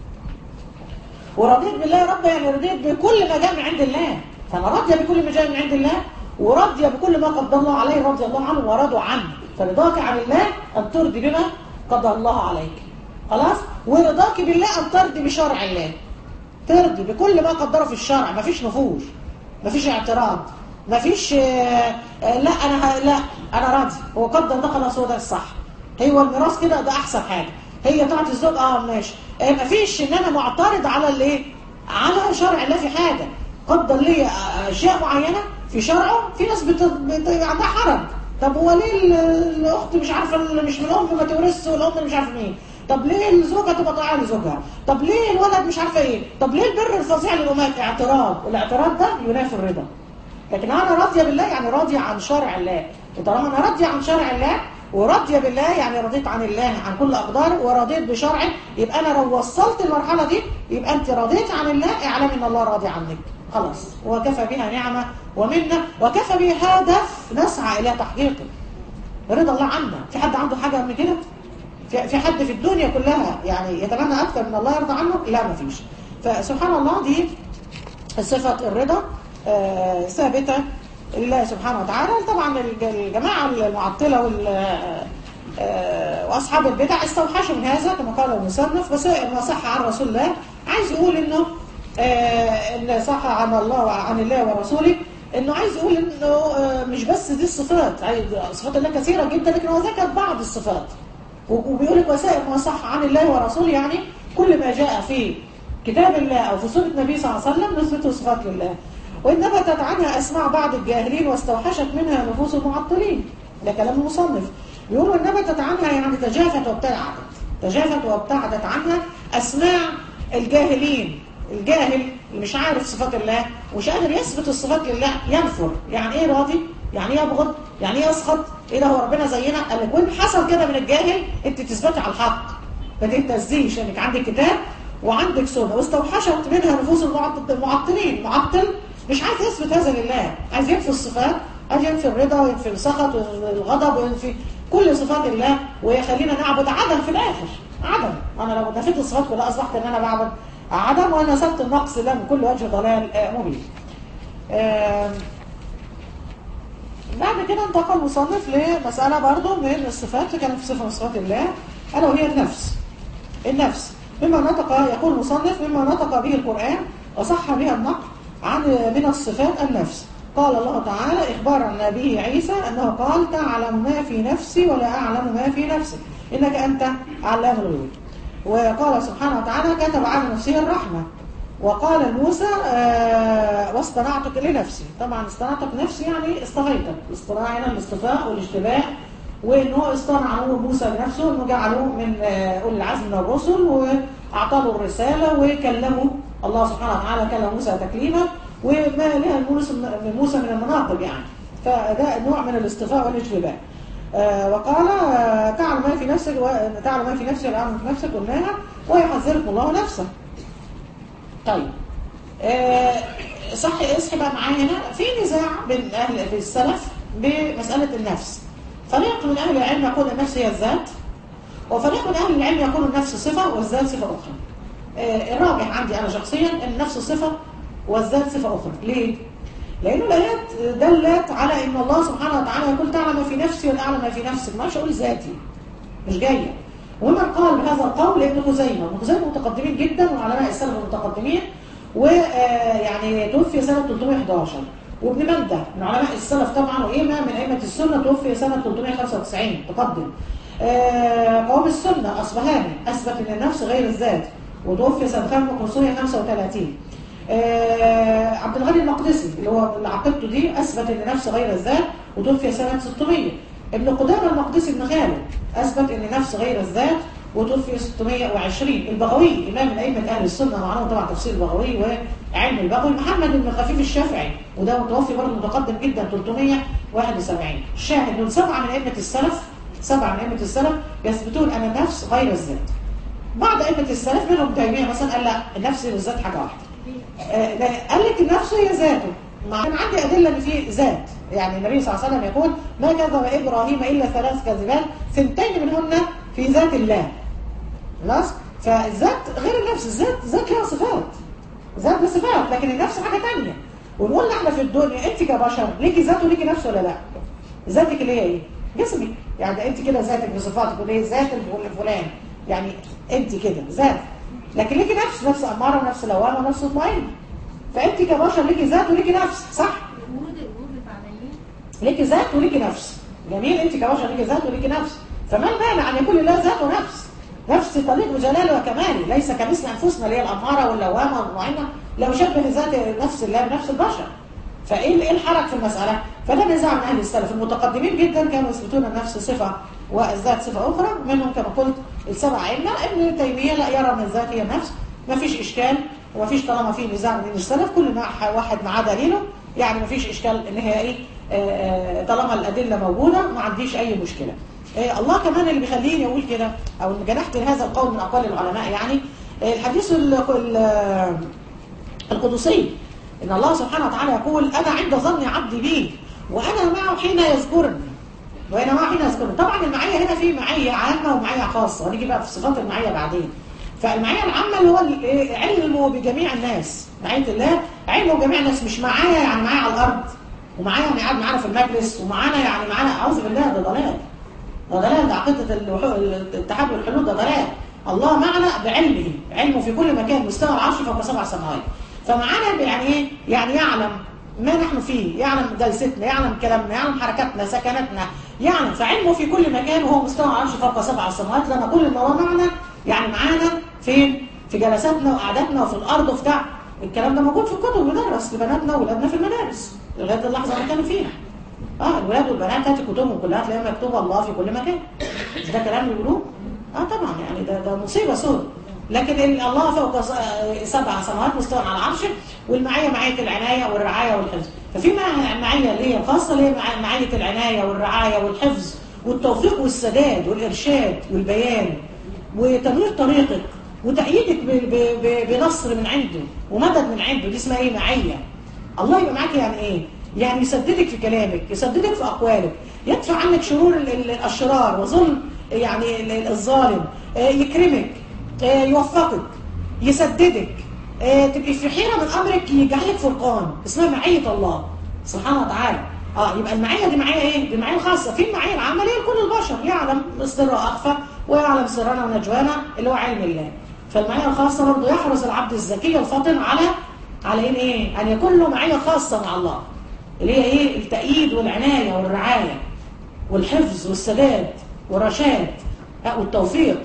ورضيت بالله رب يعني رضيت بكل ما جاء من عند الله فانا راضيه بكل ما جاء من عند الله وراضيه بكل ما قدر الله عليه رضي الله عنه ورضوا عنه فرضاك عن الله ان ترضي بما قدر الله عليك خلاص ورضاك بالله ان ترضي بشرع الله ترضي بكل ما قدره في الشرع مفيش نفوذ مفيش اعتراض مفيش آه آه لا انا لا انا راضي هو قدر ده خلاص هو ده الصح هو الميراث كده ده احسن حاجه هي طاعه الزوج اه ماشي آه مفيش ان انا معترض على الايه على شرع الله في حاجه قدر لي اشياء معينه في شرعه في ناس بت... بت... عندها حرج طب هو ليه الاخت مش عارفه مش من الام ما تورثش والام مش عارفه مين طب ليه الزوجه تبقى طايعه لزوجها طب ليه الولد مش عارفه ايه طب ليه البر الفظيع للامهات اعتراض والاعتراض ده ينافي الرضا لكن انا راضيه بالله يعني راضيه عن شرع الله وطالما انا راضيه عن شرع الله وراضيه بالله يعني رضيت عن الله عن كل اقداره ورضيت بشرعه يبقى انا لو وصلت المرحله دي يبقى انت رضيت عن الله اعلم ان الله راضي عنك خلاص وكفى بها نعمه ومنه وكفى به هدف نسعى الى تحقيقه رضا الله عنا في حد عنده حاجه من كده في حد في الدنيا كلها يعني يتمنى اكثر من الله يرضى عنه لا ما فيش فسبحان الله دي صفه الرضا آه ثابته لله سبحانه وتعالى طبعا الجماعه المعطله وال آه واصحاب البدع استوحشوا من هذا كما قال المصنف بس ما صح عن رسول الله عايز يقول انه آه ان صح عن الله وعن الله ورسوله انه عايز يقول انه آه مش بس دي الصفات صفات الله كثيره جدا لكن هو ذكر بعض الصفات وبيقول لك وسائل ما صح عن الله ورسوله يعني كل ما جاء في كتاب الله أو في سنة النبي صلى الله عليه وسلم نثبت صفات لله وإن نبتت عنها أسماع بعض الجاهلين واستوحشت منها نفوس المعطلين ده كلام المصنف بيقولوا إن نبتت عنها يعني تجافت وابتعدت تجافت وابتعدت عنها أسماع الجاهلين الجاهل اللي مش عارف صفات الله ومش قادر يثبت الصفات لله ينفر يعني ايه راضي يعني ايه يبغض يعني ايه يسخط ايه ده هو ربنا زينا قال لك وين حصل كده من الجاهل انت تثبتي على الحق ما تهتزيش انك عندك كتاب وعندك سنه واستوحشت منها نفوس المعطلين معطل مش عايز يثبت هذا لله عايز ينفي الصفات عايز ينفي الرضا وينفي السخط والغضب وينفي كل صفات الله ويخلينا نعبد عدم في الاخر عدم انا لو نفيت الصفات كلها اصبحت ان انا بعبد عدم ونسبت النقص ده من كل وجه ضلال مبين بعد كده انتقل المصنف لمسألة برضه من الصفات كانت في صفة من صفات الله ألا وهي النفس النفس مما نطق يقول المصنف مما نطق به القرآن وصح بها النقل عن من الصفات النفس قال الله تعالى إخبارا عن نبيه عيسى أنه قال تعلم ما في نفسي ولا أعلم ما في نفسك إنك أنت علام الغيوب وقال سبحانه وتعالى كتب على نفسه الرحمة وقال موسى آه واصطنعتك لنفسي طبعا اصطنعتك نفسي يعني اصطفيتك الاصطناع هنا الاصطفاء والاشتباه وانه اصطنع موسى لنفسه انه جعله من آه اولي العزم من الرسل واعطاه الرساله وكلمه الله سبحانه وتعالى كلم موسى تكليما وما لها موسى من المناطق يعني فده نوع من الاصطفاء والاشتباه آه وقال آه تعلم ما في نفسك تعلم ما في نفسك ولا في نفسك قلناها ويحذركم الله نفسه طيب آه صح اصحي بقى معايا هنا في نزاع بين اهل في السلف بمساله النفس فريق من اهل العلم يقول النفس هي الذات وفريق من اهل العلم يقول النفس صفه والذات صفه اخرى آه الراجح عندي انا شخصيا ان النفس صفه والذات صفه اخرى ليه لأن الآيات دلت على أن الله سبحانه وتعالى يقول تعلم في نفسي ولا أعلم في نفسك ما أقول ذاتي مش جاية ومن قال بهذا القول ابن خزيمة ابن خزيمة متقدمين جدا وعلماء السلف المتقدمين ويعني توفي سنة 311 وابن مندة من علماء السلف طبعا وإمام من أئمة السنة توفي سنة 395 تقدم قوام السنة أصبهاني أثبت أن النفس غير الذات وتوفي سنة 535 آه عبد الغني المقدسي اللي هو اللي عقيدته دي اثبت ان نفسه غير الذات وتوفي سنه 600 ابن قدامه المقدسي ابن خالد اثبت ان نفسه غير الذات وتوفي 620 البغوي امام من ائمه اهل السنه معروف طبعا تفسير البغوي وعلم البغوي محمد بن خفيف الشافعي وده متوفي برضه متقدم جدا 371 الشاهد دول سبعه من ائمه السلف سبعه من ائمه السلف يثبتون ان النفس غير الذات بعض ائمه السلف منهم تيميه مثلا قال لا النفس والذات حاجه واحده قال لك النفس هي ذاته مع كان عندي أدلة ان في ذات يعني النبي صلى الله عليه وسلم يقول ما كذب إبراهيم إلا ثلاث كذبات ثنتين منهن في ذات الله خلاص فالذات غير النفس الذات ذات لها صفات ذات بصفات لكن النفس حاجة تانية ونقول احنا في الدنيا انت كبشر ليكي ذات وليكي نفس ولا لا ذاتك اللي هي ايه جسمك يعني انت كده ذاتك بصفاتك اللي هي ذات فلان يعني انت كده ذات لكن ليكي نفس نفس أمارة ونفس لوامة ونفس مطمئنة فأنت كبشر ليكي ذات وليكي نفس صح؟ ليكي ذات وليكي نفس جميل أنت كبشر ليكي ذات وليكي نفس فما المانع أن يكون لله ذات ونفس نفس تليق بجلاله وكماله ليس كمثل أنفسنا اللي هي الأمارة واللوامة والمطمئنة لو شبه ذات نفس الله بنفس البشر فايه ايه الحرج في المسألة فده نزاع من أهل السلف المتقدمين جدا كانوا يثبتون النفس صفة والذات صفة أخرى منهم كما قلت السبع علماء ابن تيمية لا يرى من الذات هي النفس ما فيش إشكال وما فيش طالما في نزاع من السلف كل واحد معاه دليله يعني ما فيش إشكال إن هي إيه آه طالما الأدلة موجودة ما عنديش أي مشكلة آه الله كمان اللي بيخليني أقول كده أو جنحت لهذا القول من أقوال العلماء يعني آه الحديث القدسي إن الله سبحانه وتعالى يقول أنا عند ظن عبدي بي وأنا معه حين يذكرني وأنا معه حين يذكرني طبعا المعية هنا في معية عامة ومعية خاصة ونيجي بقى في صفات المعية بعدين فالمعية العامة اللي هو علمه بجميع الناس معية الله علمه بجميع الناس مش معايا يعني معايا على الأرض ومعايا يعني قاعد معانا في المجلس ومعانا يعني معانا أعوذ بالله ده ضلال ده ضلال ده عقيدة الاتحاد والحلول ده ضلال الله معنا بعلمه علمه في كل مكان مستوى العرش فوق سبع سماوات فمعانا يعني ايه يعني يعلم ما نحن فيه يعلم جلستنا يعلم كلامنا يعلم حركاتنا سكناتنا يعني فعلمه في كل مكان وهو مستوى عرش فوق سبع سماوات لما كل ما هو معنا يعني معانا فين في جلساتنا وقعداتنا وفي الارض وبتاع الكلام ده موجود في الكتب بندرس لبناتنا واولادنا في المدارس لغايه اللحظه اللي كانوا فيها اه الولاد والبنات هاتي كتبهم كلها تلاقيها مكتوب الله في كل مكان مش ده كلام بيقولوه اه طبعا يعني ده ده مصيبه سود لكن ال- الله فوق س- سبع سماوات مستوى على عرشه والمعيه معيه العنايه والرعايه والحفظ ففي مع- معيه اللي هي خاصه اللي هي مع- معيه العنايه والرعايه والحفظ والتوفيق والسداد والارشاد والبيان وتنوير طريقك وتأييدك ب- ب- ب- بنصر من عنده ومدد من عنده دي اسمها ايه معيه الله يبقى معاك يعني ايه يعني يسددك في كلامك يسددك في اقوالك يدفع عنك شرور ال- ال- الاشرار وظلم يعني ال- ال- الظالم آه، يكرمك آه، يوفقك يسددك آه، تبقي في حيره من امرك يجعلك فرقان اسمها معيه الله سبحانه وتعالى اه يبقى المعيه دي معيه ايه دي معيه خاصه في المعيه العامه اللي هي لكل البشر يعلم سر اخفى ويعلم سرنا ونجوانا اللي هو علم الله فالمعيه الخاصه برضه يحرص العبد الذكي الفاطن على على ان ايه ان يكون له معيه خاصه مع الله اللي هي ايه التأييد والعنايه والرعايه والحفظ والسداد والرشاد آه، والتوفيق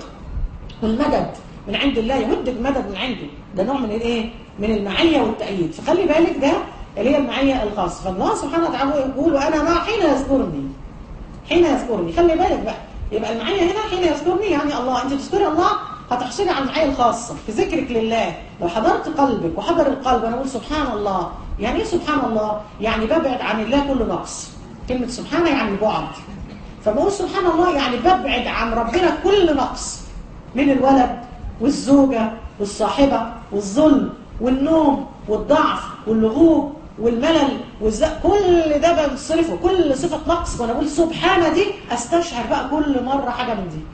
والمدد من عند الله يمدك مدد من عنده ده نوع من الايه من المعيه والتأييد فخلي بالك ده اللي هي المعيه الخاصه فالله سبحانه وتعالى يقول وانا معه حين يذكرني حين يذكرني خلي بالك بقى يبقى المعيه هنا حين يذكرني يعني الله انت تذكري الله هتحصلي على المعيه الخاصه في ذكرك لله لو حضرت قلبك وحضر القلب انا اقول سبحان الله يعني ايه سبحان الله يعني ببعد عن الله كل نقص كلمه سبحانه يعني بعد فبقول سبحان الله يعني ببعد عن ربنا كل نقص من الولد والزوجة والصاحبة والظلم والنوم والضعف واللغوب والملل والز... كل ده بنصرفه كل صفة نقص وانا بقول سبحانه دي استشعر بقى كل مرة حاجة من دي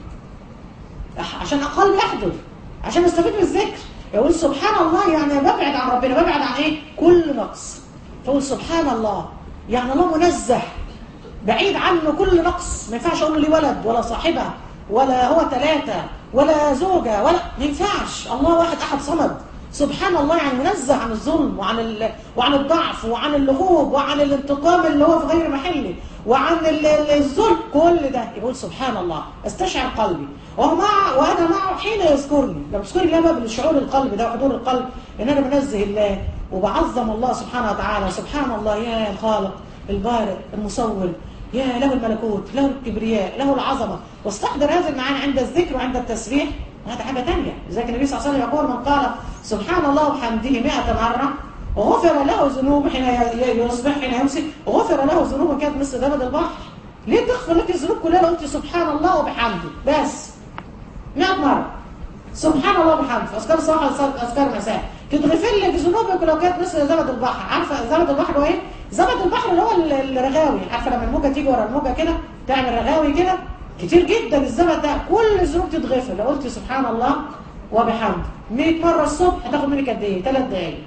أح- عشان قلبي يحضر عشان استفيد من الذكر يقول سبحان الله يعني ببعد عن ربنا ببعد عن ايه كل نقص فقول سبحان الله يعني الله منزه بعيد عنه كل نقص ما ينفعش اقول له ليه ولد ولا صاحبه ولا هو ثلاثه ولا زوجه ولا ما ينفعش الله واحد احد صمد سبحان الله يعني منزه عن الظلم وعن ال... وعن الضعف وعن اللهوب وعن الانتقام اللي هو في غير محله وعن ال- ال- الظلم كل ده يقول سبحان الله استشعر قلبي وهو مع وانا معه حين يذكرني لما يذكرني الله بقى بالشعور القلب ده وحضور القلب ان انا بنزه الله وبعظم الله سبحانه وتعالى سبحان الله يا الخالق البارئ المصور يا له الملكوت له الكبرياء له العظمة واستحضر هذه المعاني عند الذكر وعند التسبيح هذا حاجة تانية لذلك النبي صلى الله عليه وسلم يقول من قال سبحان الله وبحمده 100 مرة وغفر له ذنوب حين ي- يصبح حين يمسك وغفر له ذنوب كانت مثل زبد البحر ليه تغفر لك الذنوب كلها لو قلت سبحان الله وبحمده بس 100 مرة سبحان الله وبحمده في اذكار الصباح واذكار المساء تتغفر لك ذنوبك لو كانت مثل زبد البحر عارفه زبد البحر هو ايه زبد البحر اللي هو ال- الرغاوي عارفه لما الموجه تيجي ورا الموجه كده تعمل رغاوي كده كتير جدا الزبد ده كل الذنوب تتغفر لو قلت سبحان الله وبحمده 100 مره الصبح هتاخد منك قد ايه 3 دقايق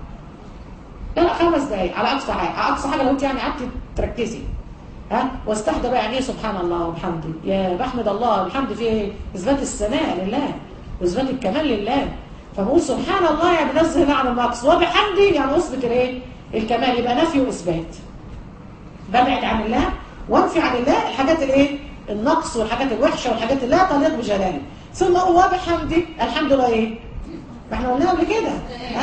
لا لا خمس دقايق على اقصى حاجه اقصى حاجه لو انت يعني قعدتي تركزي ها واستحضر بقى يعني ايه سبحان الله وبحمده يا بحمد الله الحمد فيه ايه اثبات الثناء لله واثبات الكمال لله فبقول سبحان الله يعني بنزه الله عن النقص وبحمده يعني اثبت الايه الكمال يبقى نفي واثبات ببعد عن الله وانفي عن الله الحاجات الايه النقص والحاجات الوحشه والحاجات اللي لا تليق بجلاله ثم هو وبحمده الحمد لله ايه ما احنا قلنا قبل كده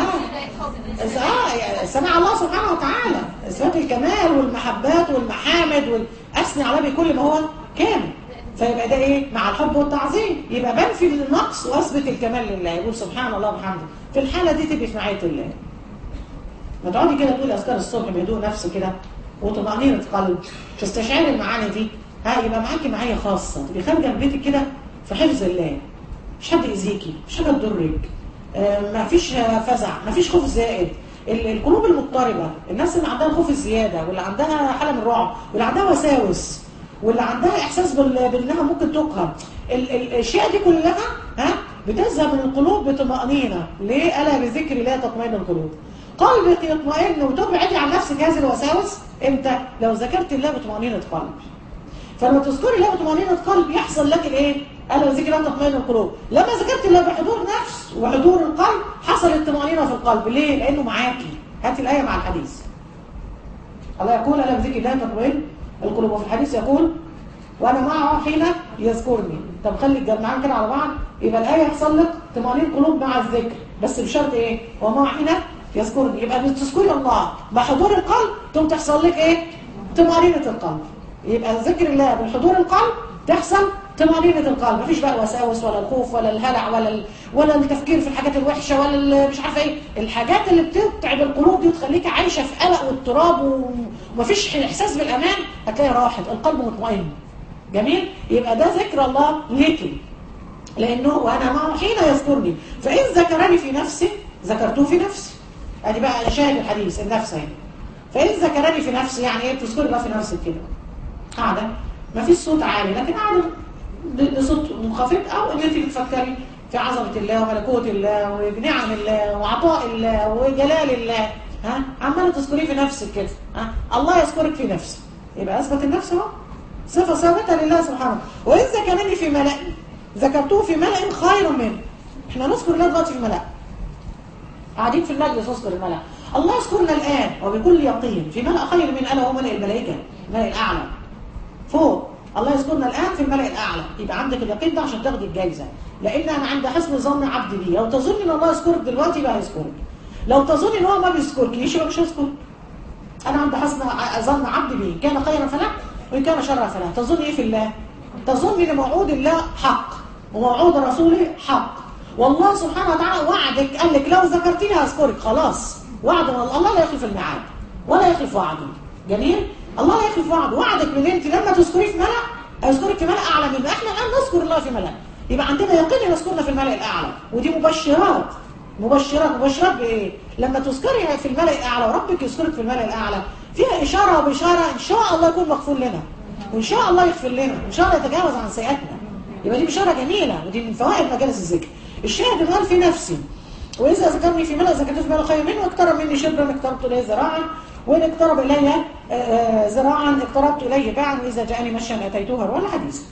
اه اه سمع الله سبحانه وتعالى اثبات الكمال والمحبات والمحامد والاثني عليه بكل ما هو كامل فيبقى ده ايه مع الحب والتعظيم يبقى بنفي النقص واثبت الكمال لله يقول سبحان الله وبحمده في الحاله دي تبقي في معيه الله ما تقعدي كده تقولي اذكار الصبح بهدوء نفس كده وطمأنينة قلب تستشعري المعاني دي ها يبقى معاكي معايا خاصة تبقي خارجة من بيتك كده في حفظ الله مش حد يأذيكي مش حاجة تضرك آه، ما فيش آه، فزع ما فيش خوف زائد ال- القلوب المضطربة الناس اللي عندها الخوف الزيادة واللي عندها حالة من الرعب واللي عندها وساوس واللي عندها احساس بال- بانها ممكن تقهر ال- ال- الاشياء دي كلها ها بتذهب من القلوب بطمأنينة ليه الا بذكر الله تطمئن القلوب قلبك يطمئن وتبعدي عن نفسك هذه الوساوس امتى لو ذكرت الله بطمأنينة قلب فلما تذكري الله بطمأنينة قلب يحصل لك الايه الا بذكر الله تطمئن القلوب لما ذكرت الله بحضور نفس وحضور القلب حصلت طمأنينة في القلب ليه لانه معاكي هاتي الايه مع الحديث الله يقول الا بذكر الله تطمئن القلوب وفي الحديث يقول وانا معه حين يذكرني طب خلي الجمعان كده على بعض يبقى الايه يحصل لك طمانينه قلوب مع الذكر بس بشرط ايه ومعه حين يذكرني يبقى بتذكري الله بحضور القلب تقوم تحصل لك ايه طمانينه القلب يبقى ذكر الله بحضور القلب تحصل طمأنينة القلب مفيش بقى وساوس ولا الخوف ولا الهلع ولا ال... ولا التفكير في الحاجات الوحشة ولا ال... مش عارفه ايه الحاجات اللي بتتعب القلوب دي وتخليك عايشة في قلق واضطراب ومفيش احساس بالامان هتلاقي راحت القلب مطمئن جميل يبقى ده ذكر الله ليكي لانه وانا معه حين يذكرني فان ذكرني في نفسي ذكرته في نفسي ادي بقى شاهد الحديث النفس اهي فان ذكرني في نفسي يعني ايه بتذكري الله في نفسك كده قاعده ما فيش صوت عالي لكن قاعده بصوت منخفض او ان انت بتفكري في عظمه الله وملكوت الله ونعم الله وعطاء الله وجلال الله ها عماله تذكريه في نفسك كده ها الله يذكرك في نفسك يبقى اثبت النفس اهو صفه ثابته لله سبحانه وان ذكرني في ملأ ذكرته في ملأ خير منه احنا نذكر الله دلوقتي في ملأ قاعدين في المجلس نذكر الملأ الله يذكرنا الان وبكل يقين في ملأ خير من انا وملأ الملائكه الملأ الاعلى فوق الله يذكرنا الآن في الملأ الأعلى يبقى عندك اليقين ده عشان تاخدي الجايزة لأن أنا عند حسن ظن عبدي بي لو تظن إن الله يذكرك دلوقتي يبقى هيذكرك لو تظن إن هو ما بيذكركيش يبقى مش هيذكرك أنا عند حسن ظن عبدي بي كان خيرا فلا وإن كان شرا فلا تظن إيه في الله تظن إن موعود الله حق وموعود رسوله حق والله سبحانه وتعالى وعدك قال لك لو ذكرتني هذكرك خلاص وعد الله لا يخلف الميعاد ولا يخلف وعده جميل الله لا يخلف وعده وعدك من انت لما تذكريه في ملأ هيذكرك في ملأ اعلى منه احنا الان نذكر الله في ملأ يبقى عندنا يقين يذكرنا في الملأ الاعلى ودي مبشرات مبشرات مبشرات بايه لما تذكري في الملأ الاعلى وربك يذكرك في الملأ الاعلى فيها اشاره وبشاره ان شاء الله يكون مغفور لنا وان شاء الله يغفر لنا ان شاء الله يتجاوز عن سيئاتنا يبقى دي بشاره جميله ودي من فوائد مجالس الذكر الشاهد قال في نفسي واذا ذكرني في ملأ ذكرته في ملأ خير منه واقترب مني شبرا اقتربت اليه ذراعا وإن اقترب إلي ذراعا اقتربت إليه باعا وإذا جاءني مشيا أتيته هرولا حديث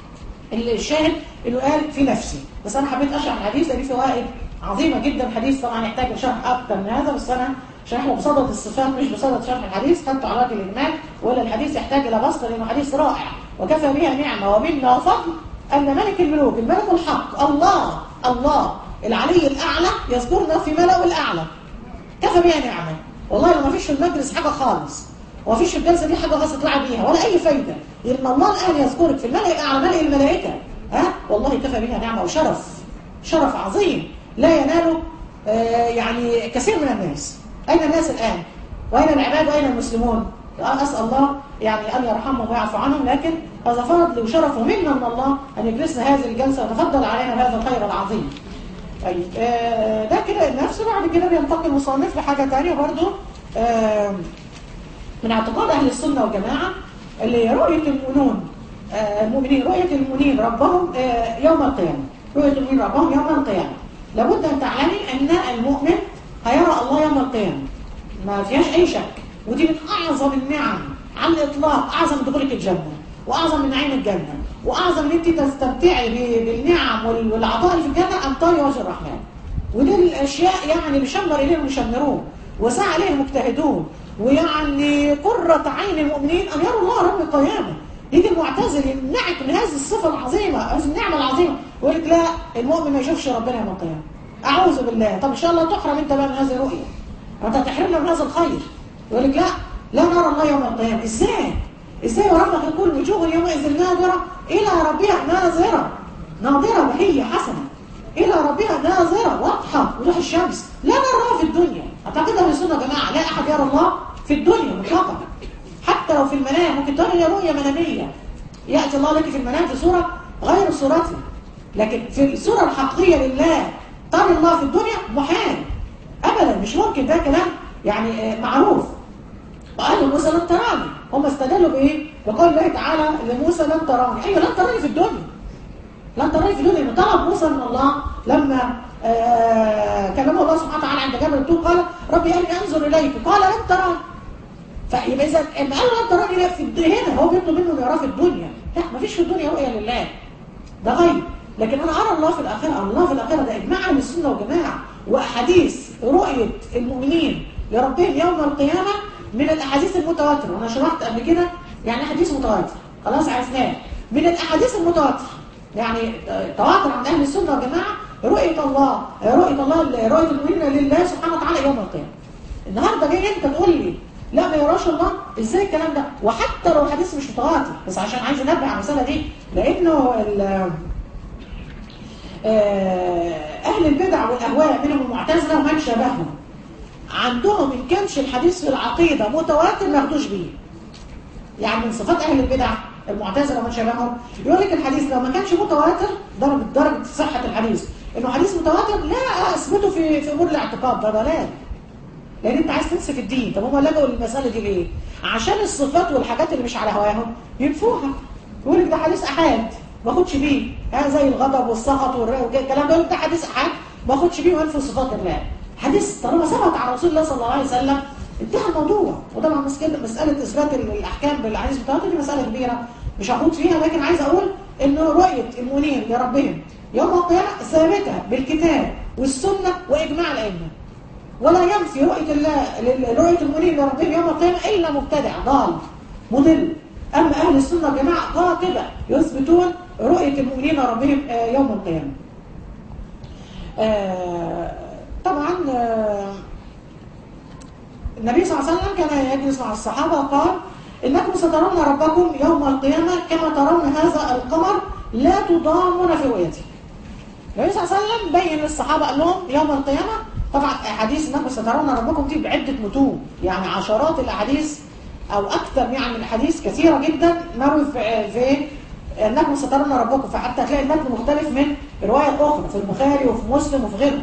الشاهد إنه قال في نفسي بس أنا حبيت أشرح الحديث لأن فيه فوائد عظيمة جدا حديث طبعا يحتاج شرح أكتر من هذا بس أنا شرحه بصدد الصفات مش بصدد شرح الحديث خدته على وجه الإجمال ولا الحديث يحتاج إلى بسط لأنه حديث رائع وكفى بها نعمة ومنا وفضل أن ملك الملوك الملك الحق الله الله العلي الأعلى يذكرنا في ملأ الأعلى كفى بها نعمة والله لو ما فيش في المجلس حاجة خالص وما فيش في الجلسة دي حاجة خاصة تطلع بيها ولا أي فايدة لأن الله الآن يذكرك في الملأ الأعلى ملأ الملائكة ها والله كفى بها نعمة وشرف شرف عظيم لا يناله آه يعني كثير من الناس أين الناس الآن وأين العباد وأين المسلمون أسأل الله يعني أن يرحمهم ويعفو عنهم لكن هذا فضل وشرف ومنا من الله أن يجلسنا هذه الجلسة وتفضل علينا بهذا الخير العظيم طيب آه ده كده النفس بعد كده بينتقل المصنف لحاجة تانية برضو آه من اعتقاد أهل السنة والجماعة اللي رؤية المؤمنون آه المؤمنين رؤية المؤمنين ربهم يوم القيامة رؤية المؤمنين ربهم يوم القيامة لابد أن تعلمي أن المؤمن هيرى الله يوم القيامة ما فيهاش أي شك ودي من أعظم النعم على الإطلاق أعظم من دخولك الجنة وأعظم من نعيم الجنة وأعظم ان أنت تستمتعي بالنعم والعطاء اللي في الجنة أن تري وجه الرحمن ودي الأشياء يعني بيشمر إليه المشمرون وسعى إليه المجتهدون ويعني قرة عين المؤمنين أن يروا الله رب القيامة يجي المعتزل يمنعك من هذه الصفة العظيمة هذه النعمة العظيمة ويقول لك لا المؤمن ما يشوفش ربنا يوم القيامة أعوذ بالله طب إن شاء الله تحرم أنت بقى من هذه الرؤية أنت تحرمنا من هذا الخير يقول لك لا لا نرى الله يوم القيامة إزاي؟ ازاي وربك يقول وجوه يومئذ ناظرة إلى ربها ناظرة ناظرة وهي حسنة إلى ربها ناظرة واضحة وضوح الشمس لا نراها في الدنيا أعتقد أهل السنة يا جماعة لا أحد يرى الله في الدنيا مطلقا حتى لو في المنام ممكن ترى رؤية منامية يأتي الله لك في المنام في صورة غير صورته لكن في الصورة الحقيقية لله ترى الله في الدنيا محال أبدا مش ممكن ده كلام يعني معروف وقالوا موسى لن تراني هم استدلوا بايه بقول الله تعالى لموسى لن تراني ايوه لن تراني في الدنيا لن تراني في الدنيا طلب موسى من الله لما آه كلمه الله سبحانه وتعالى عند جبل الطور قال ربي ارني انظر اليك قال لن تراني فيبقى اذا لما قال لن تراني لا في الدنيا هنا هو بيطلب منه انه يراه في الدنيا لا مفيش في الدنيا رؤيه لله ده غيب لكن انا ارى الله في الاخره الله في الاخره ده اجماع اهل السنه والجماعه واحاديث رؤيه المؤمنين لربهم يوم القيامه من الاحاديث المتواتره وانا شرحت قبل كده يعني حديث متواتر خلاص عرفناه من الاحاديث المتواتره يعني تواتر عند اهل السنه والجماعه رؤيه الله رؤيه الله رؤيه المؤمنين لله سبحانه وتعالى يوم القيامه النهارده جاي انت تقول لي لا ما يراش الله ازاي الكلام ده وحتى لو الحديث مش متواتر بس عشان عايز انبه على المساله دي لانه اهل البدع والاهواء منهم المعتزله ومن شابههم عندهم ان كانش الحديث في العقيده متواتر ما ياخدوش بيه يعني من صفات اهل البدع المعتزله ومن شابههم يقول لك الحديث لو ما كانش متواتر درجه درجه صحه الحديث انه حديث متواتر لا اثبته في في امور الاعتقاد ده ضلال لان انت عايز تمسك الدين طب هم لجوا للمساله دي ليه عشان الصفات والحاجات اللي مش على هواهم ينفوها يقول لك ده حديث احاد ما اخدش بيه ها زي الغضب والسخط والكلام ده ده حديث احاد ما اخدش بيه وانفي صفات الله حديث طالما ثبت على رسول الله صلى الله عليه وسلم انتهى الموضوع وطبعا مسألة, مسألة إثبات الأحكام بالحديث المتواتر دي مسألة كبيرة مش هخوض فيها لكن عايز أقول إن رؤية المؤمنين لربهم يوم القيامة ثابتة بالكتاب والسنة وإجماع الأئمة ولا ينفي رؤية الله رؤية المؤمنين لربهم يوم القيامة إلا مبتدع ضال مضل أما أهل السنة والجماعة قاطبة يثبتون رؤية المؤمنين لربهم يوم القيامة طبعا النبي صلى الله عليه وسلم كان يجلس مع الصحابة وقال إنكم سترون ربكم يوم القيامة كما ترون هذا القمر لا تضامون في رؤيته النبي صلى الله عليه وسلم بين للصحابة قال لهم يوم القيامة طبعا أحاديث إنكم سترون ربكم دي بعدة متون يعني عشرات الأحاديث أو أكثر يعني من الحديث كثيرة جدا مروي في, في أنكم سترون ربكم فحتى هتلاقي المتن مختلف من رواية أخرى في البخاري وفي مسلم وفي غيره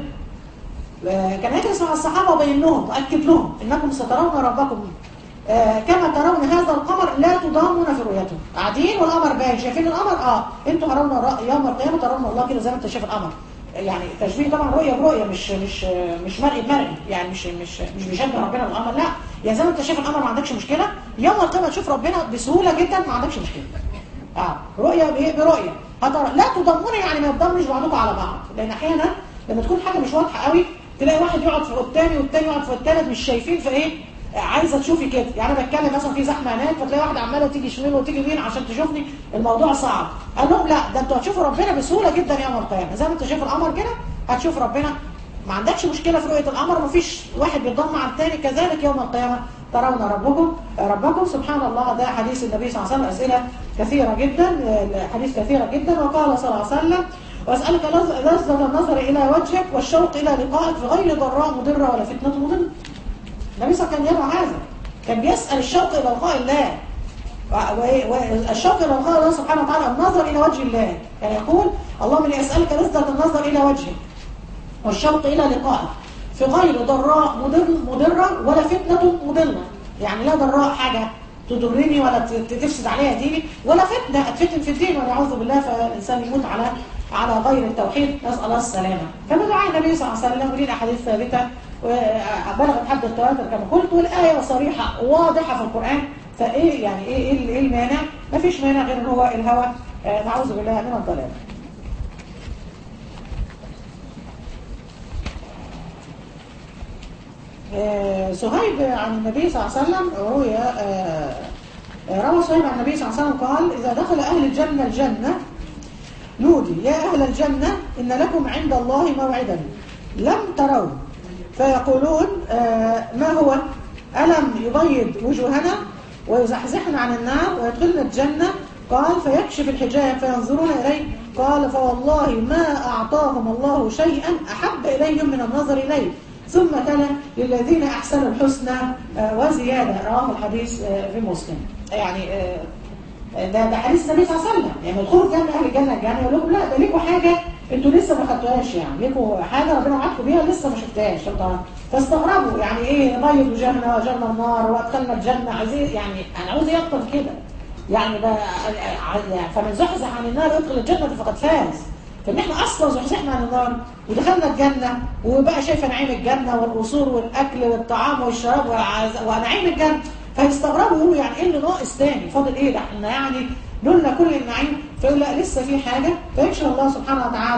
كان يجلس مع الصحابة وبين لهم وأكد لهم إنكم سترون ربكم آه كما ترون هذا القمر لا تضامون في رؤيته قاعدين والقمر باين شايفين القمر اه انتوا ترون يوم القيامة ترون الله كده زي ما انت شايف القمر يعني تشبيه طبعا رؤية برؤية مش مش مش مرئي بمرئي يعني مش مش مش بيشبه ربنا بالقمر لا يعني زي ما انت شايف القمر ما عندكش مشكلة يوم القيامة تشوف ربنا بسهولة جدا ما عندكش مشكلة اه رؤية برؤية هترى لا تضمون يعني ما يضمنش بعضكم على بعض لان احيانا لما تكون حاجة مش واضحة قوي تلاقي واحد يقعد فوق الثاني والثاني يقعد فوق الثالث مش شايفين فايه عايزه تشوفي كده يعني انا بتكلم مثلا في زحمه هناك فتلاقي واحده عماله تيجي شمال وتيجي يمين عشان تشوفني الموضوع صعب قال لهم لا ده انتوا هتشوفوا ربنا بسهوله جدا يوم القيامه زي ما انت شايف القمر كده هتشوف ربنا ما عندكش مشكله في رؤيه القمر ما فيش واحد بيتضم على الثاني كذلك يوم القيامه ترون ربكم ربكم سبحان الله ده حديث النبي صلى الله عليه وسلم اسئله كثيره جدا حديث كثيره جدا وقال صلى الله عليه وسلم واسالك لذة النظر الى وجهك والشوق الى لقائك في غير ضراء مضره ولا فتنه مضله النبي صلى الله عليه وسلم كان يدعو هذا كان بيسال الشوق الى لقاء الله والشوق الى لقاء الله سبحانه وتعالى النظر الى وجه الله كان يقول اللهم اني اسالك لذة النظر الى وجهك والشوق الى لقائك في غير ضراء مضر مضره ولا فتنه مضله يعني لا ضراء حاجه تضرني ولا تفسد عليها ديني ولا فتنه اتفتن في الدين ونعوذ بالله فالانسان يموت على على غير التوحيد نسأل الله السلامة كما دعا النبي صلى الله عليه وسلم وليه أحاديث ثابتة وبلغت حد التواتر كما قلت والآية صريحة واضحة في القرآن فإيه يعني إيه إيه, إيه المانع؟ ما فيش مانع غير إن هو الهوى نعوذ بالله من الضلال صهيب عن النبي صلى الله عليه وسلم روي روى صهيب عن النبي صلى الله عليه وسلم قال إذا دخل أهل الجنة الجنة نودي يا أهل الجنة إن لكم عند الله موعدا لم تروا فيقولون آه ما هو ألم يبيض وجوهنا ويزحزحنا عن النار ويدخلنا الجنة قال فيكشف الحجاب فينظرون إليه قال فوالله ما أعطاهم الله شيئا أحب إليهم من النظر إليه ثم تلا للذين أحسنوا الحسنى آه وزيادة رواه الحديث آه في مسلم يعني ده ده حديث النبي صلى الله عليه وسلم يعني الخروج جنة أهل الجنة الجنة يقول لكم لا ده ليكوا حاجة انتوا لسه ما خدتوهاش يعني ليكوا حاجة ربنا وعدكم بيها لسه ما شفتهاش فاستغربوا يعني ايه نبيض وجهنا وجهنا النار وادخلنا الجنة عايزين يعني انا عاوز يقطن كده يعني ده فمن زحزح عن النار يدخل الجنة فقد فاز فان احنا اصلا زحزحنا عن النار ودخلنا الجنة وبقى شايفه نعيم الجنة والقصور والاكل والطعام والشراب ونعيم الجنة فيستغربوا يقولوا يعني ايه اللي ناقص تاني فاضل ايه ده احنا يعني نلنا كل النعيم فيقول لا لسه في حاجة فيكشف الله سبحانه وتعالى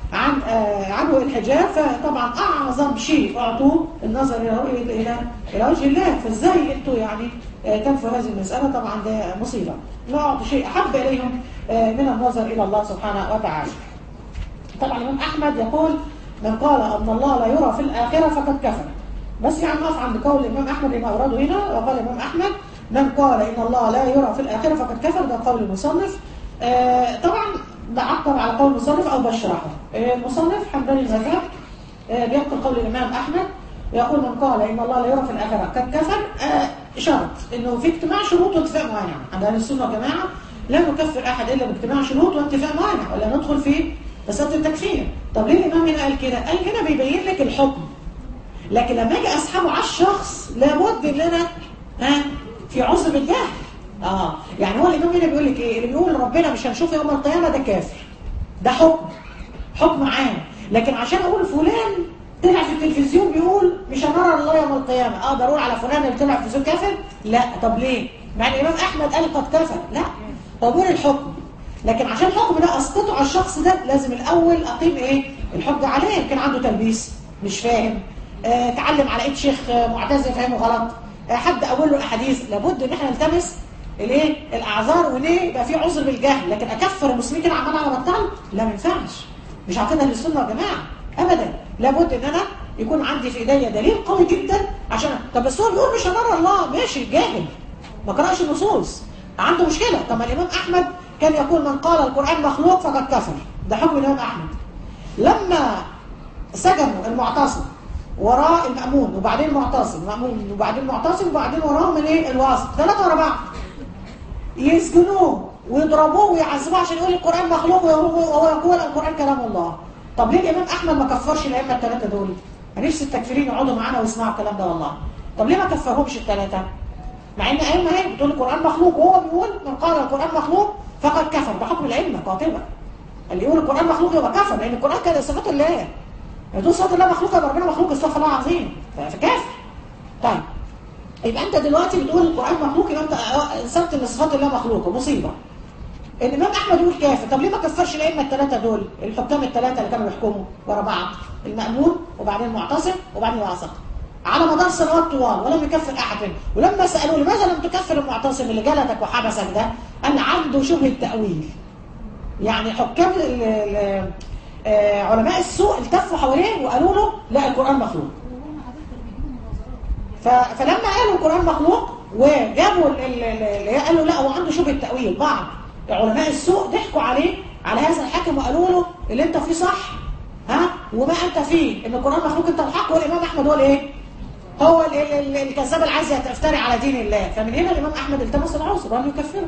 عن آه عنه الحجاب فطبعا اعظم شيء اعطوه النظر الى الى الى وجه الله فازاي انتوا يعني آه تنفوا هذه المساله طبعا ده مصيبه لا اعطوا شيء احب اليهم آه من النظر الى الله سبحانه وتعالى طبعا الامام احمد يقول من قال ان الله لا يرى في الاخره فقد كفر بس يعني نقف عند قول الامام احمد لما اورده هنا وقال الامام احمد من قال ان الله لا يرى في الاخره فقد كفر ده قول المصنف آه طبعا بعقب على قول المصنف او بشرحه آه المصنف حمداني المذهب آه بينقل قول الامام احمد يقول من قال ان الله لا يرى في الاخره قد كفر شرط انه في اجتماع شروط واتفاق معين عند اهل السنه والجماعه لا نكفر احد الا باجتماع شروط واتفاق معين ولا ندخل في مساله التكفير طب ليه الامام هنا قال كده قال هنا بيبين لك الحكم لكن لما اجي اسحبه على الشخص لابد ان انا ها في عذر بالجهل اه يعني هو الامام هنا بيقول لك ايه اللي بيقول ربنا مش هنشوفه يوم القيامه ده كافر ده حكم حكم عام لكن عشان اقول فلان طلع في التلفزيون بيقول مش هنرى الله يوم القيامه اقدر اقول على فلان اللي طلع في التلفزيون كافر لا طب ليه مع الامام احمد قال قد كفر لا طب وين الحكم لكن عشان الحكم ده اسقطه على الشخص ده لازم الاول اقيم ايه الحجه عليه يمكن عنده تلبيس مش فاهم آه تعلم على ايد شيخ معتزل فاهمه غلط آه حد اقول له احاديث لابد ان احنا نلتمس الايه الاعذار وليه يبقى في عذر بالجهل لكن اكفر المسلمين كده عمال على بطال لا ما ينفعش مش عقيده للسنه يا جماعه ابدا لابد ان انا يكون عندي في ايديا دليل قوي جدا عشان طب بس هو بيقول مش هنرى الله ماشي جاهل ما قراش النصوص عنده مشكله طب ما الامام احمد كان يقول من قال القران مخلوق فقد كفر ده حكم الامام احمد لما سجنوا المعتصم وراء المأمون وبعدين المعتصم مأمون وبعدين المعتصم وبعدين وراهم الايه الواسط ثلاثة ورا بعض يسجنوه ويضربوه ويعذبوه عشان يقول القرآن مخلوق وهو يقول القرآن كلام الله طب ليه الإمام أحمد ما كفرش الأئمة الثلاثة دول؟ نفس التكفيرين يقعدوا معانا ويسمعوا الكلام ده والله طب ليه ما كفرهمش الثلاثة؟ مع ان أئمة هي بتقول القرآن مخلوق وهو بيقول من قال القرآن مخلوق فقد كفر ده حكم الأئمة قاطبة اللي يقول القرآن مخلوق يبقى كفر لأن القرآن كان صفات الله يقول صفات الله مخلوقة يبقى ربنا مخلوق استغفر الله العظيم فكافر طيب يبقى انت دلوقتي بتقول القرآن مخلوق يبقى انت ثبت ان صفات الله مخلوقة مصيبة الامام احمد يقول كافر طب ليه ما كفرش الائمه الثلاثه دول الحكام الثلاثه اللي كانوا بيحكموا ورا بعض المأمون وبعدين المعتصم وبعدين الواسط على مدار سنوات طوال ولم يكفر احد منهم ولما سالوه لماذا لم تكفر المعتصم اللي جلدك وحبسك ده قال عنده شبهه تاويل يعني حكام ال ال آه علماء السوء التفوا حواليه وقالوا له لا القران مخلوق فلما قالوا القران مخلوق وجابوا اللي قالوا لا هو عنده شبهه تاويل بعض علماء السوء ضحكوا عليه على هذا الحاكم وقالوا له اللي انت فيه صح ها وما انت فيه ان القران مخلوق انت الحق والامام احمد هو الايه هو الكذاب اللي عايز يفتري على دين الله فمن هنا الامام احمد التمس العذر ولم يكفره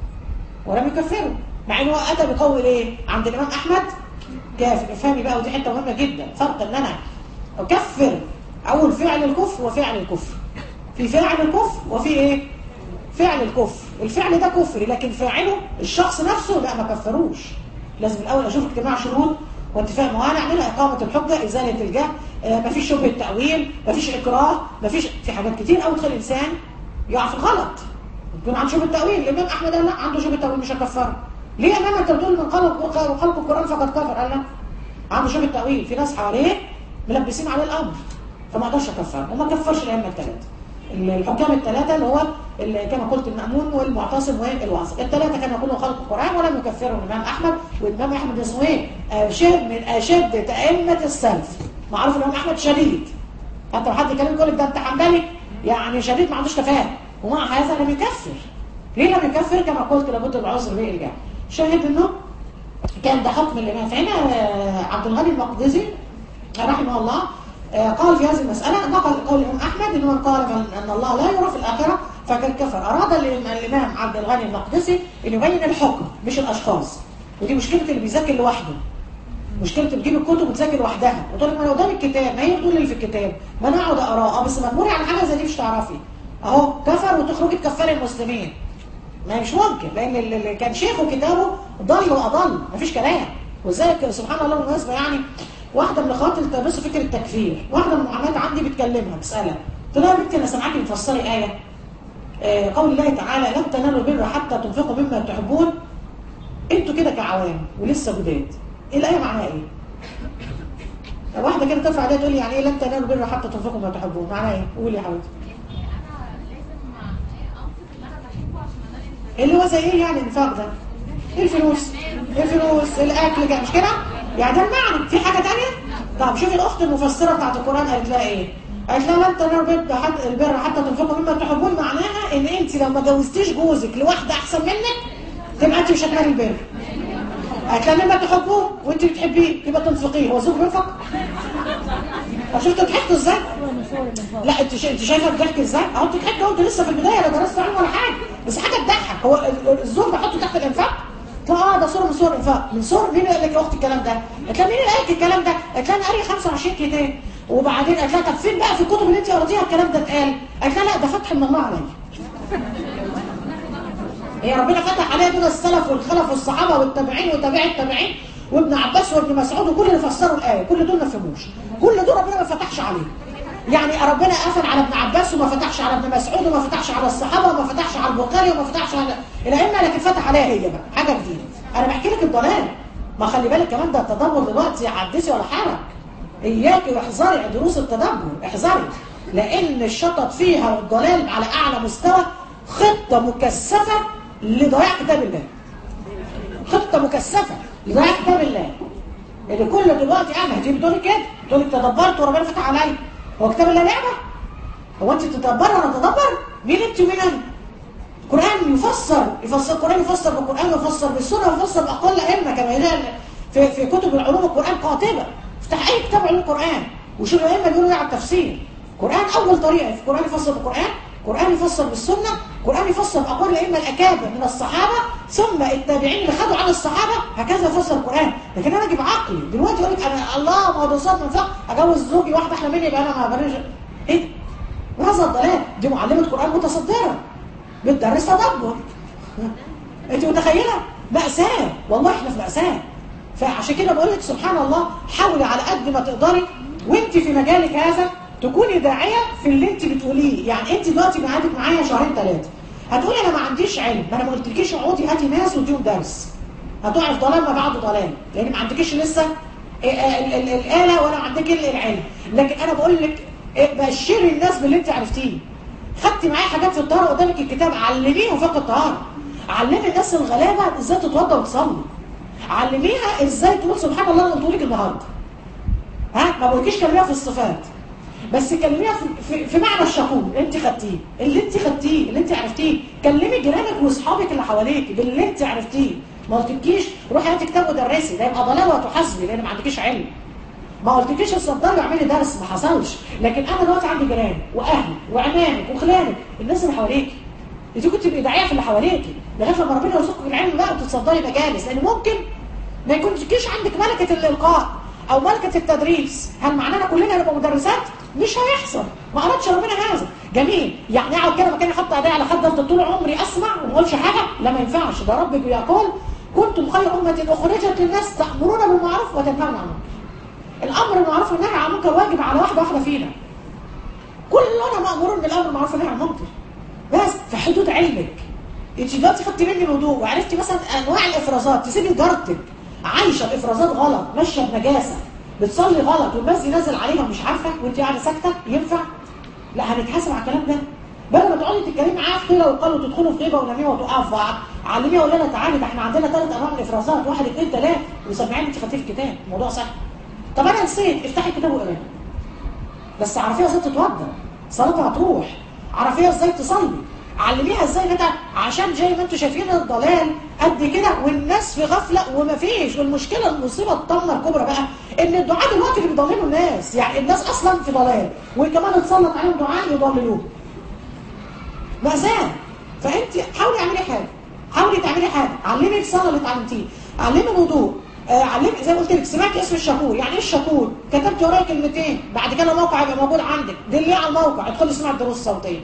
ولم يكفره مع انه اتى بقول ايه عند الامام احمد كافر افهمي بقى ودي حته مهمه جدا فرق ان انا اكفر اول فعل الكفر وفعل الكفر في فاعل الكفر وفي ايه فعل الكفر الفعل ده كفر لكن فاعله الشخص نفسه لا ما كفروش لازم الاول اشوف اجتماع شروط واتفاق معين اعملها اقامه الحجه ازاله الجهل آه مفيش شبهه تاويل مفيش اكراه مفيش في حاجات كتير قوي تخلي الانسان يقع في الغلط يكون عنده شبهه تاويل الامام احمد قال لا عنده شبهه تاويل مش هكفره ليه يا امام انت بتقول من خلق خلق القران فقد كفر قال لا عنده شبهه تاويل في ناس حواليه ملبسين عليه الامر فما اقدرش اكفره وما كفرش الائمه الثلاثه الحكام الثلاثة اللي هو اللي كما قلت المأمون والمعتصم والواسط الثلاثة كانوا يقولوا خلق القرآن ولم يكفروا الإمام أحمد والإمام أحمد اسمه إيه؟ أشد من أشد أئمة السلف معروف الإمام أحمد شديد حتى لو حد كلام يقول لك ده أنت حنبلي يعني شديد ما عندوش تفاهم ومع هذا لم يكفر ليه لم يكفر كما قلت لابد العذر بالإرجاع شاهد إنه كان ده حكم الإمام فهنا عبد الغني المقدسي رحمه الله قال في هذه المسألة نقل قول الإمام أحمد إنه من قال أن الله لا يرى في الآخرة فقد كفر أراد الإمام عبد الغني المقدسي أن يبين الحكم مش الأشخاص ودي مشكلة اللي بيذاكر لوحده مشكلة تجيب الكتب وتذاكر لوحدها وتقول لك ما انا قدام الكتاب ما هي بتقول اللي في الكتاب ما انا اقعد اقراه اه بس مجبوري على حاجه زي دي مش تعرفي اهو كفر وتخرجي تكفري المسلمين ما مش ممكن لان اللي كان شيخه كتابه ضل واضل مفيش كلام وذلك سبحان الله بالمناسبه يعني واحده من اخواتي التبسوا فكره التكفير واحده من المعلمات عندي بتكلمها بسالها قلت لها يا بنتي انا سامعاكي بتفسري ايه آه قول الله تعالى لن تنالوا البر حتى تنفقوا مما تحبون انتوا كده كعوام ولسه جداد ايه الايه معناها ايه واحده كده ترفع ايديها تقول لي يعني ايه لن تنالوا البر حتى تنفقوا ما تحبون معناها ايه قولي يا حبيبتي اللي هو زي ايه يعني الانفاق ده الفلوس الفلوس الاكل كده مش كده يعني ده المعنى في حاجه تانية طب شوفي الاخت المفسره بتاعت القران قالت لها ايه قالت لها لن تنالوا البر حتى البر حتى تنفقوا مما تحبون معناها ان انت لو ما جوزتيش جوزك لواحده احسن منك تبقى انت مش هتنالي البر قالت لها لما تحبوه وانت بتحبيه يبقى تنفقيه هو زوج بينفق شفتوا ضحكتوا ازاي لا انت شا... انت شايفه الضحك ازاي اهو انت ضحكت اهو انت لسه في البدايه لا درست علم ولا حاجه بس حاجه تضحك هو ال- الزوج بحطه تحت الانفاق لا اه ده صوره من صور الانفاق من صور مين قال لك يا اختي الكلام ده قالت لها مين اللي قال لك الكلام ده قالت لها انا قاري 25 كتاب وبعدين قالت لها طب فين بقى في الكتب اللي انت قريتيها الكلام ده اتقال قالت لها لا ده فتح من الله عليا هي ربنا فتح عليها دون السلف والخلف والصحابه والتابعين وتابع التابعين وابن عباس وابن مسعود وكل اللي فسروا الايه كل دول ما فهموش كل دول ربنا ما فتحش عليهم يعني ربنا قفل على ابن عباس وما فتحش على ابن مسعود وما فتحش على الصحابه وما فتحش على البخاري وما فتحش على الائمه لكن فتح عليها هي بقى حاجه جديده انا بحكي لك الضلال ما خلي بالك كمان ده التدبر دلوقتي عدسي ولا حرك اياكي واحذري دروس التدبر احذري لان الشطط فيها والضلال على اعلى مستوى خطه مكثفه لضياع كتاب الله خطه مكثفه لضياع كتاب الله اللي كل دلوقتي انا هتيجي بتقولي كده تقولي تدبرت وربنا فتح عليا هو كتاب الله لعبه هو انت تدبر وانا اتدبر مين انت ومين انا القران يفسر يفسر القران يفسر بالقران ويفسر بالسنه ويفسر باقوال الائمه كما هي في في كتب العلوم القران قاطبه افتح اي كتاب علوم القران وشوف الائمه بيقولوا ايه على التفسير القران اول طريقه في القران يفسر بالقران القران يفسر بالسنه القران يفسر باقوال الائمه الاكابر من الصحابه ثم التابعين اللي خدوا عن الصحابه هكذا يفسر القران لكن انا اجيب عقلي دلوقتي اقول لك انا الله ما هو ده صوت من فوق اجوز زوجي واحده احلى مني يبقى انا ما بريش ايه ده؟ هذا الضلال دي معلمه قران متصدره بتدرس تدبر انت متخيله مأساة والله احنا في مأساة فعشان كده بقول لك سبحان الله حاولي على قد ما تقدري وانت في مجالك هذا تكوني داعيه في اللي انت بتقوليه يعني انت دلوقتي قعدت معايا شهرين ثلاثه هتقولي انا ما عنديش علم ما انا ما قلتلكيش اقعدي هاتي ناس واديهم درس هتقعي في ضلال ما بعده ضلال لان ما عندكيش لسه ال- ال- ال- الاله ولا عندك الا العلم لكن انا بقول لك بشري الناس باللي انت عرفتيه خدتي معايا حاجات في الطهاره قدامك الكتاب علميهم فقه الطهاره علمي الناس الغلابه ازاي تتوضى وتصلي علميها ازاي تقول سبحان الله اللي قلته لك النهارده ها ما بقولكيش كلميها في الصفات بس كلميها في, في, في معنى الشكور اللي انت خدتيه اللي انت خدتيه اللي انت عرفتيه كلمي جيرانك واصحابك اللي حواليك باللي انت عرفتيه ما قلتلكيش روحي هاتي كتاب ودرسي ده يبقى ضلال وتحاسبي لان ما عندكيش علم ما قلتلكيش اتصدري واعملي درس ما حصلش لكن انا دلوقتي عندي جيران واهلي وعمامك وخلانك الناس اللي حواليك انت كنت تبقي داعيه في اللي حواليكي لغايه لما ربنا يرزقك العلم بقى وتتصدري مجالس لان ممكن ما يكونش عندك ملكه الالقاء او ملكه التدريس هل معنانا كلنا نبقى مدرسات مش هيحصل ما اردش ربنا هذا جميل يعني اقعد كده مكاني احط ايدي على خدي افضل طول عمري اسمع وما اقولش حاجه لا ما ينفعش ده ربك بيقول كنتم خير امه اخرجت للناس تامرون بالمعروف وتنهون عن المنكر الامر بالمعروف والنهي عن المنكر واجب على واحده واحده فينا كلنا مامورون بالامر بالمعروف والنهي عن المنكر بس في حدود علمك انت دلوقتي خدتي مني الوضوء وعرفتي مثلا انواع الافرازات تسيبي جارتك عايشه الافرازات غلط ماشيه بنجاسه بتصلي غلط والمسجد نازل عليها مش عارفه وانت قاعده ساكته ينفع لا هنتحاسب على الكلام ده بدل ما تقعدي تتكلمي معاها في قيله وقالوا تدخلوا في غيبه ونميمه وتقعوا في بعض علميها وقول لها تعالي ده احنا عندنا ثلاث انواع من الافرازات واحد اثنين ثلاثه وسمعيني انت خدتي في الكتاب الموضوع سهل طب انا نسيت افتحي الكتاب واقراه بس عرفيها ازاي تتوضا صلاتها هتروح عرفيها ازاي تصلي علميها ازاي كده عشان زي ما انتم شايفين الضلال قد كده والناس في غفله ومفيش والمشكله المصيبه الطامه الكبرى بقى ان الدعاء دلوقتي اللي بيضللوا الناس يعني الناس اصلا في ضلال وكمان اتسلط عليهم دعاء يضللوه مأساة فانت حاولي اعملي حاجه حاولي تعملي حاجه علمي الصلاه اللي اتعلمتيه علمي الوضوء آه علمي زي ما قلت لك سمعتي اسم الشكور يعني ايه الشكور كتبت ورايا كلمتين بعد كده الموقع يبقى موجود عندك دلي على الموقع ادخلي اسمعي الدروس الصوتيه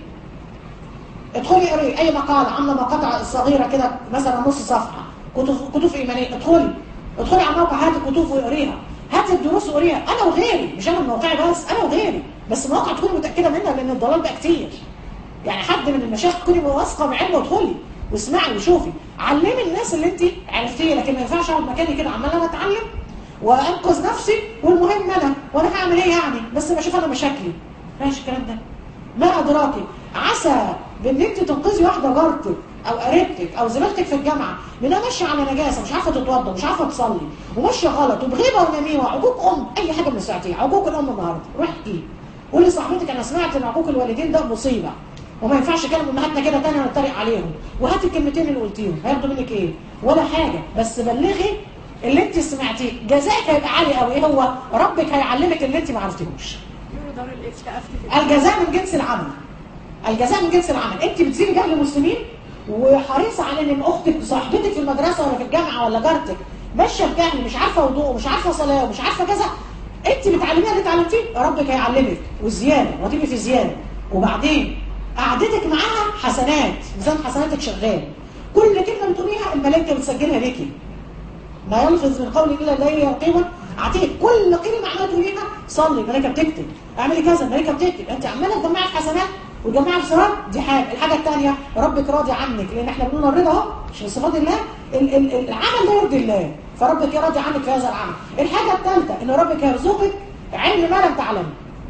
ادخلي اقري اي مقال عامله مقاطع صغيره كده مثلا نص صفحه كتب كتب ايمانيه ادخلي ادخلي على الموقع هاتي كتب واقريها هاتي الدروس وقريها انا وغيري مش انا من موقعي بس انا وغيري بس المواقع تكوني متاكده منها لان الضلال بقى كتير يعني حد من المشايخ تكوني واثقه بعلمه وادخلي واسمعي وشوفي علمي الناس اللي انت عرفتيه لكن ما ينفعش اقعد مكاني كده عمال انا اتعلم وانقذ نفسي والمهم انا وانا هعمل ايه يعني بس بشوف انا مشاكلي ماشي الكلام ده ما ادراكي عسى بان انت تنقذي واحده جارتك او قريبتك او زميلتك في الجامعه منها ماشيه على نجاسه مش عارفه تتوضا مش عارفه تصلي وماشيه غلط وبغيبه ونميمه عقوق ام اي حاجه من الساعتين عقوق الام النهارده روح احكي قولي لصاحبتك انا سمعت ان عقوق الوالدين ده مصيبه وما ينفعش كلام امهاتنا كده تاني ونتريق عليهم وهاتي الكلمتين اللي قلتيهم هياخدوا منك ايه ولا حاجه بس بلغي اللي انت سمعتيه جزائك هيبقى عالي قوي ايه هو ربك هيعلمك اللي انت ما عرفتيهوش دار الافتاء افتت الجزاء من جنس العمل الجزاء من جنس العمل انت بتزيدي جهل المسلمين وحريصه على ان اختك صاحبتك في المدرسه ولا في الجامعه ولا جارتك ماشيه بجهل مش عارفه وضوء ومش عارفه صلاه ومش عارفه كذا انت بتعلميها اللي اتعلمتيه ربك هيعلمك والزياده وهتبقي في زياده وبعدين قعدتك معاها حسنات ميزان حسناتك شغال كل كلمه بتقوليها الملائكه بتسجلها ليكي ما يلفظ من قول الا لديه رقيبه عتيق كل كلمه عماله تقوليها صلي الملائكه بتكتب اعملي كذا الملائكه بتكتب انت عماله تجمعي في حسنات وتجمعي في صلاه دي حاجه الحاجه الثانيه ربك راضي عنك لان احنا بنقول الرضا اهو مش من صفات الله ال- ال- العمل ده يرضي الله فربك راضي عنك في هذا العمل الحاجه الثالثه ان ربك هيرزقك علم ما لم تعلمه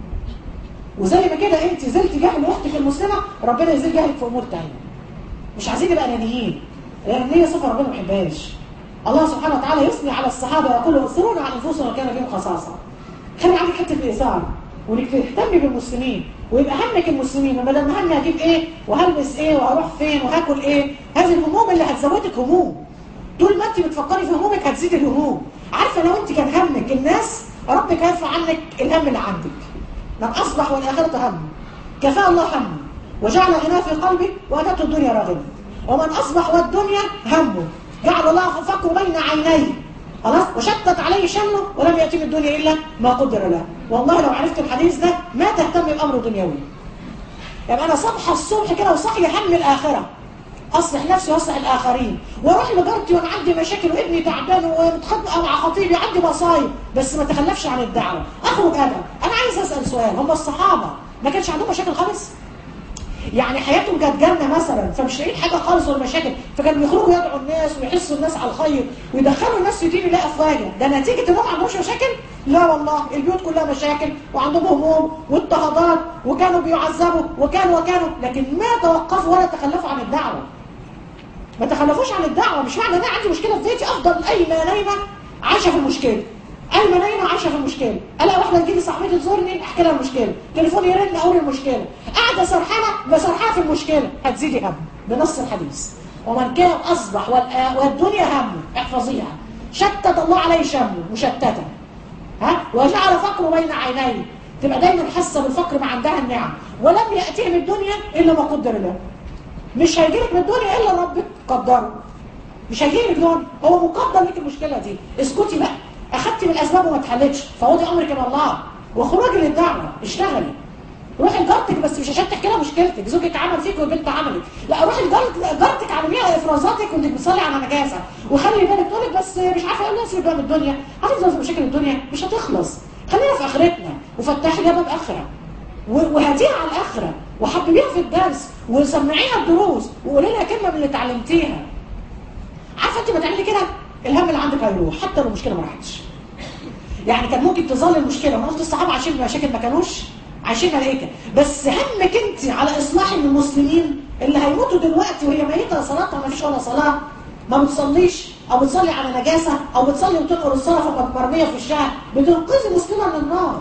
وزي ما كده انت زلت جهل اختك المسلمه ربنا يزيل جهلك في امور ثانيه مش عايزين نبقى انانيين الانانيه صفه ربنا ما بيحبهاش الله سبحانه وتعالى يثني على الصحابه ويقول يؤثرون على انفسهم وكان بهم خصاصه خلي عندك حته الايثار وانك تهتمي بالمسلمين ويبقى همك المسلمين لما لما همي هجيب ايه وهلبس ايه وهروح فين وهاكل ايه هذه الهموم اللي هتزودك هموم طول ما انت بتفكري في همومك هتزيد الهموم عارفه لو انت كان همك الناس ربك هيرفع عنك الهم اللي عندك من اصبح والاخره هم كفاه الله هم وجعل غناه في قلبه واتته الدنيا راغبه ومن اصبح والدنيا همه جعل الله فقره بين عينيه خلاص وشتت عليه شمله ولم يأتي من الدنيا إلا ما قدر له والله لو عرفت الحديث ده ما تهتم بأمر دنيوي يبقى أنا صبح الصبح كده وصحي هم الآخرة أصلح نفسي وأصلح الآخرين وأروح لجارتي وأنا عندي مشاكل وابني تعبان ومتخانقة مع خطيبي عندي مصايب بس ما تخلفش عن الدعوة أخرج أنا أنا عايز أسأل سؤال هم الصحابة ما كانش عندهم مشاكل خالص؟ يعني حياتهم كانت جنة مثلا فمش لاقيين حاجة خالص ولا مشاكل فكانوا بيخرجوا يدعوا الناس ويحسوا الناس على الخير ويدخلوا الناس في دين الله أفواجا ده نتيجة إنهم ما عندهمش مشاكل؟ لا والله البيوت كلها مشاكل وعندهم هموم واضطهادات وكانوا بيعذبوا وكانوا وكانوا لكن ما توقفوا ولا تخلفوا عن الدعوة ما تخلفوش عن الدعوة مش معنى ان انا عندي مشكلة في بيتي افضل قايمة نايمة عايشة في المشكلة قايمة نايمة عايشة في المشكلة الاقي واحدة تجيلي صاحبتي تزورني احكي لها المشكلة تليفوني يرن اقول المشكلة قاعدة سرحانة بسرحانة في المشكلة هتزيدي هم بنص الحديث ومن كان اصبح والآ- والدنيا همه احفظيها شتت الله عليه شمله مشتتة ها وجعل فقره بين عينيه تبقى دايما حاسه بالفقر ما عندها النعم ولم ياتيه من الدنيا الا ما قدر له مش هيجيلك من الدنيا الا ربك قدره مش هيجيلك دنيا هو مقدر لك المشكله دي اسكتي بقى اخدتي من الاسباب وما اتحلتش فوضي امرك الى الله واخرجي للدعوه اشتغلي روحي لجارتك بس مش عشان تحكي لها مشكلتك زوجك عمل فيك والبنت عملت لا روحي لجارتك جارتك علميها افرازاتك وانك بتصلي على نجاسه وخلي بالك تقول لك بس مش عارفه ايه الناس اللي بقى من الدنيا هتفضل في مشاكل الدنيا مش هتخلص خلينا في اخرتنا وفتحي لها باب اخره و- وهديها على الاخره وحببيها في الدرس وسمعيها الدروس وقولي لها كلمه من اللي اتعلمتيها عارفه انت ما تعملي كده الهم اللي عندك هيروح حتى لو المشكله ما راحتش يعني كان ممكن تظل المشكله ما قلت الصحابه عايشين بمشاكل ما كانوش عايشين ملائكه بس همك انت على اصلاح المسلمين اللي هيموتوا دلوقتي وهي ميته صلاتها ما فيش ولا صلاه ما بتصليش او بتصلي على نجاسه او بتصلي وتنقر الصلاه فقد مرميه في الشهر بتنقذي مسلمه من النار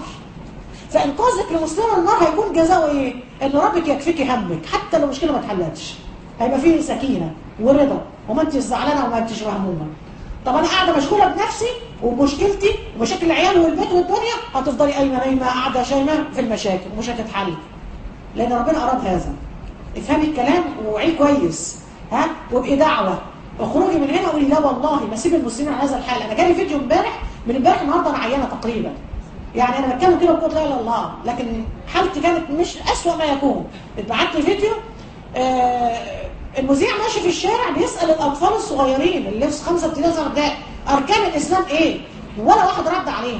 فانقاذك لمسلمه من النار هيكون جزاؤه ايه؟ ان ربك يكفيكي همك حتى لو المشكله ما اتحلتش هيبقى فيه سكينه ورضا وما انتش زعلانه وما انتش مهمومه طب انا قاعده مشغوله بنفسي وبمشكلتي ومشاكل العيال والبيت والدنيا هتفضلي قايمه نايمه قاعده شايمه في المشاكل ومش هتتحل لان ربنا اراد هذا افهمي الكلام وعيه كويس ها وابقي دعوه اخرجي من هنا وقولي لا والله ما اسيب المسلمين على هذا الحال انا جالي فيديو امبارح من امبارح النهارده انا عيانه تقريبا يعني انا بتكلم كده بقول لا اله الا الله لكن حالتي كانت مش اسوأ ما يكون اتبعت لي فيديو آه المذيع ماشي في الشارع بيسال الاطفال الصغيرين اللي في خمسه ابتدائي سنه ابتدائي اركان الاسلام ايه ولا واحد رد عليه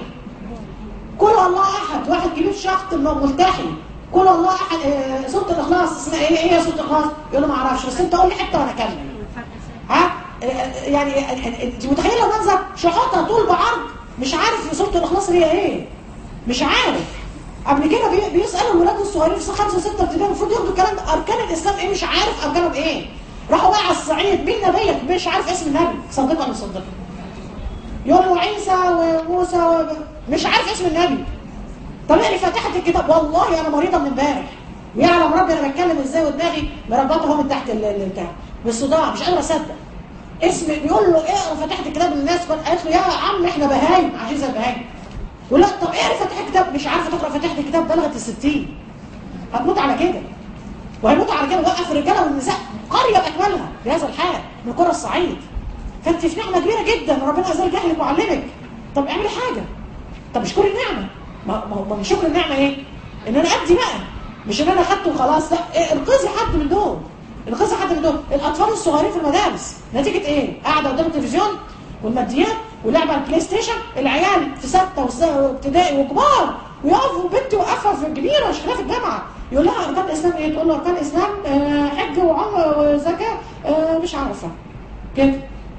كل الله احد واحد كبير شخص ملتحي كل الله احد آه، سوره الاخلاص اسمها ايه ايه هي سوره الاخلاص يقول له ما اعرفش بس انت قول لي حته وانا اكمل ها آه، يعني آه، انت متخيله منظر شحوطه طول بعرض مش عارف سوره الاخلاص هي ايه مش عارف قبل كده بي- بيسالوا الولاد الصغيرين في خمسه وسته ابتدائي المفروض ياخدوا الكلام ده اركان الاسلام ايه مش عارف اركانهم ايه راحوا بقى على الصعيد مين نبيك مش عارف اسم النبي صدقه ولا مش صدقه يقول له عيسى وموسى و... مش عارف اسم النبي طب اقري فاتحه الكتاب والله انا مريضه من امبارح ويعلم ربي انا بتكلم ازاي ودماغي مربطه اهو من تحت ال- ال- البتاع بالصداع مش قادره اصدق اسم بيقول له اقرا فاتحه الكتاب للناس قالت له يا عم احنا بهايم عايزين زي البهايم يقول لا طب اقرا فاتحه الكتاب مش عارفه تقرا فاتحه الكتاب بلغت الستين هتموت على كده وهيموت على كده وقف الرجاله والنساء قريه باكملها بهذا الحال من قرى الصعيد فانت في نعمه كبيره جدا ربنا ازال جهلك وعلمك طب اعملي حاجه طب اشكري النعمه ما ما هو ما من شكر النعمه ايه؟ ان انا ادي بقى مش ان انا اخدته وخلاص لا إيه انقذي حد من دول انقذي حد من دول الاطفال الصغيرين في المدارس نتيجه ايه؟ قاعده قدام التلفزيون والماديات ولعبه على البلاي ستيشن العيال في سته وس- وابتدائي وكبار ويقفوا بنت وقفها في كبيره شغاله في الجامعه يقول لها اركان الاسلام ايه؟ تقول له اركان الاسلام آه، حج وعمره وزكاه آه، مش عارفه كده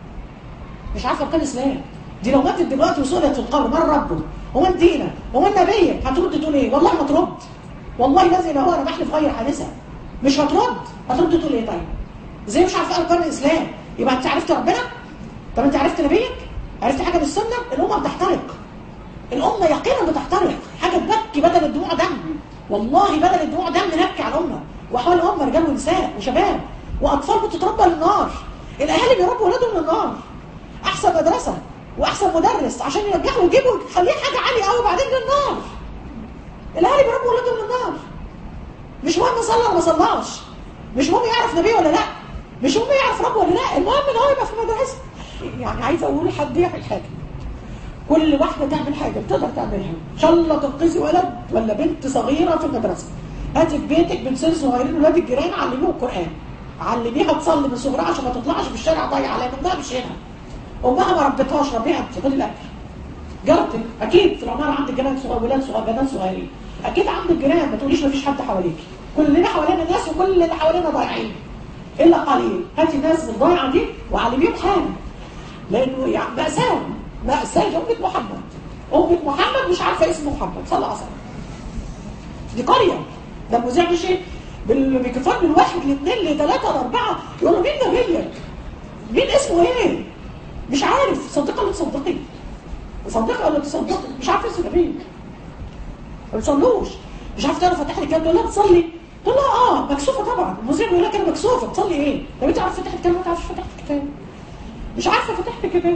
مش عارفه اركان الاسلام دي لو ماتت دلوقتي وسئلت في القبر من ربه ومن دينك ومن نبيك هترد تقول ايه والله ما ترد والله الذي لا هو انا بحلف غير حادثه مش هترد هترد تقول ايه طيب زي مش عارفه اركان الاسلام يبقى انت عرفت ربنا طب انت عرفت نبيك عرفت حاجه من السنه الامه بتحترق الامه يقينا بتحترق حاجه تبكي بدل الدموع دم والله بدل الدموع دم نبكي على الامه واحوال الامه رجال ونساء وشباب واطفال بتتربى للنار الاهالي بيربوا ولادهم للنار احسن مدرسه واحسن مدرس عشان ينجحوا ويجيبوا يخليه حاجه عاليه قوي بعدين للنار الاهالي بيربوا ولادهم للنار مش مهم صلى ولا ما صلاش مش مهم يعرف نبي ولا لا مش مهم يعرف رب ولا لا المهم ان هو يبقى في المدرسه يعني عايزه اقول حد يعمل حاجه كل واحده تعمل حاجه بتقدر تعملها ان شاء الله تنقذي ولد ولا بنت صغيره في المدرسه هاتي في بيتك بنتين صغيرين ولاد الجيران علميهم القران علميها تصلي من صغرها عشان ما تطلعش في الشارع ضايعه لان امها مش هنا امها ما ربتهاش ربيها انت خدي الاكل جارتك اكيد في العماره عندك جيران صغير ولاد صغير بنات صغيرين اكيد عندك جيران ما تقوليش ما فيش حد حواليك كلنا حوالينا ناس وكل اللي حوالينا ضايعين الا قليل هاتي الناس الضايعه دي وعلميهم حاجه لانه يعني مأساة مأساة أمة محمد أمة محمد مش عارفة اسم محمد صلى الله عليه وسلم دي قرية ده المذيع مشي بالميكروفون من واحد لاثنين لثلاثة لأربعة يقول له مين نبيك؟ مين اسمه ايه؟ مش عارف صدقة ولا تصدقي؟ صدقة ولا تصدقي؟ مش عارف اسم نبيك ما بتصلوش مش عارف تعرف فتح لي كام تقول لها بتصلي تقول لها اه مكسوفة طبعا المذيع بيقول لك انا مكسوفة بتصلي ايه؟ طب انت عارف فتحت كام ما تعرفش فتحت كتاب مش عارفه فتحت كتاب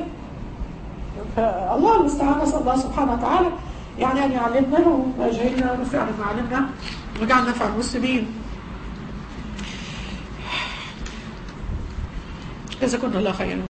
فالله المستعان نسال الله سبحانه وتعالى يعني ان يعلمنا وما جهلنا ونفعل ما علمنا وجعلنا نفع المسلمين جزاكم الله خيرا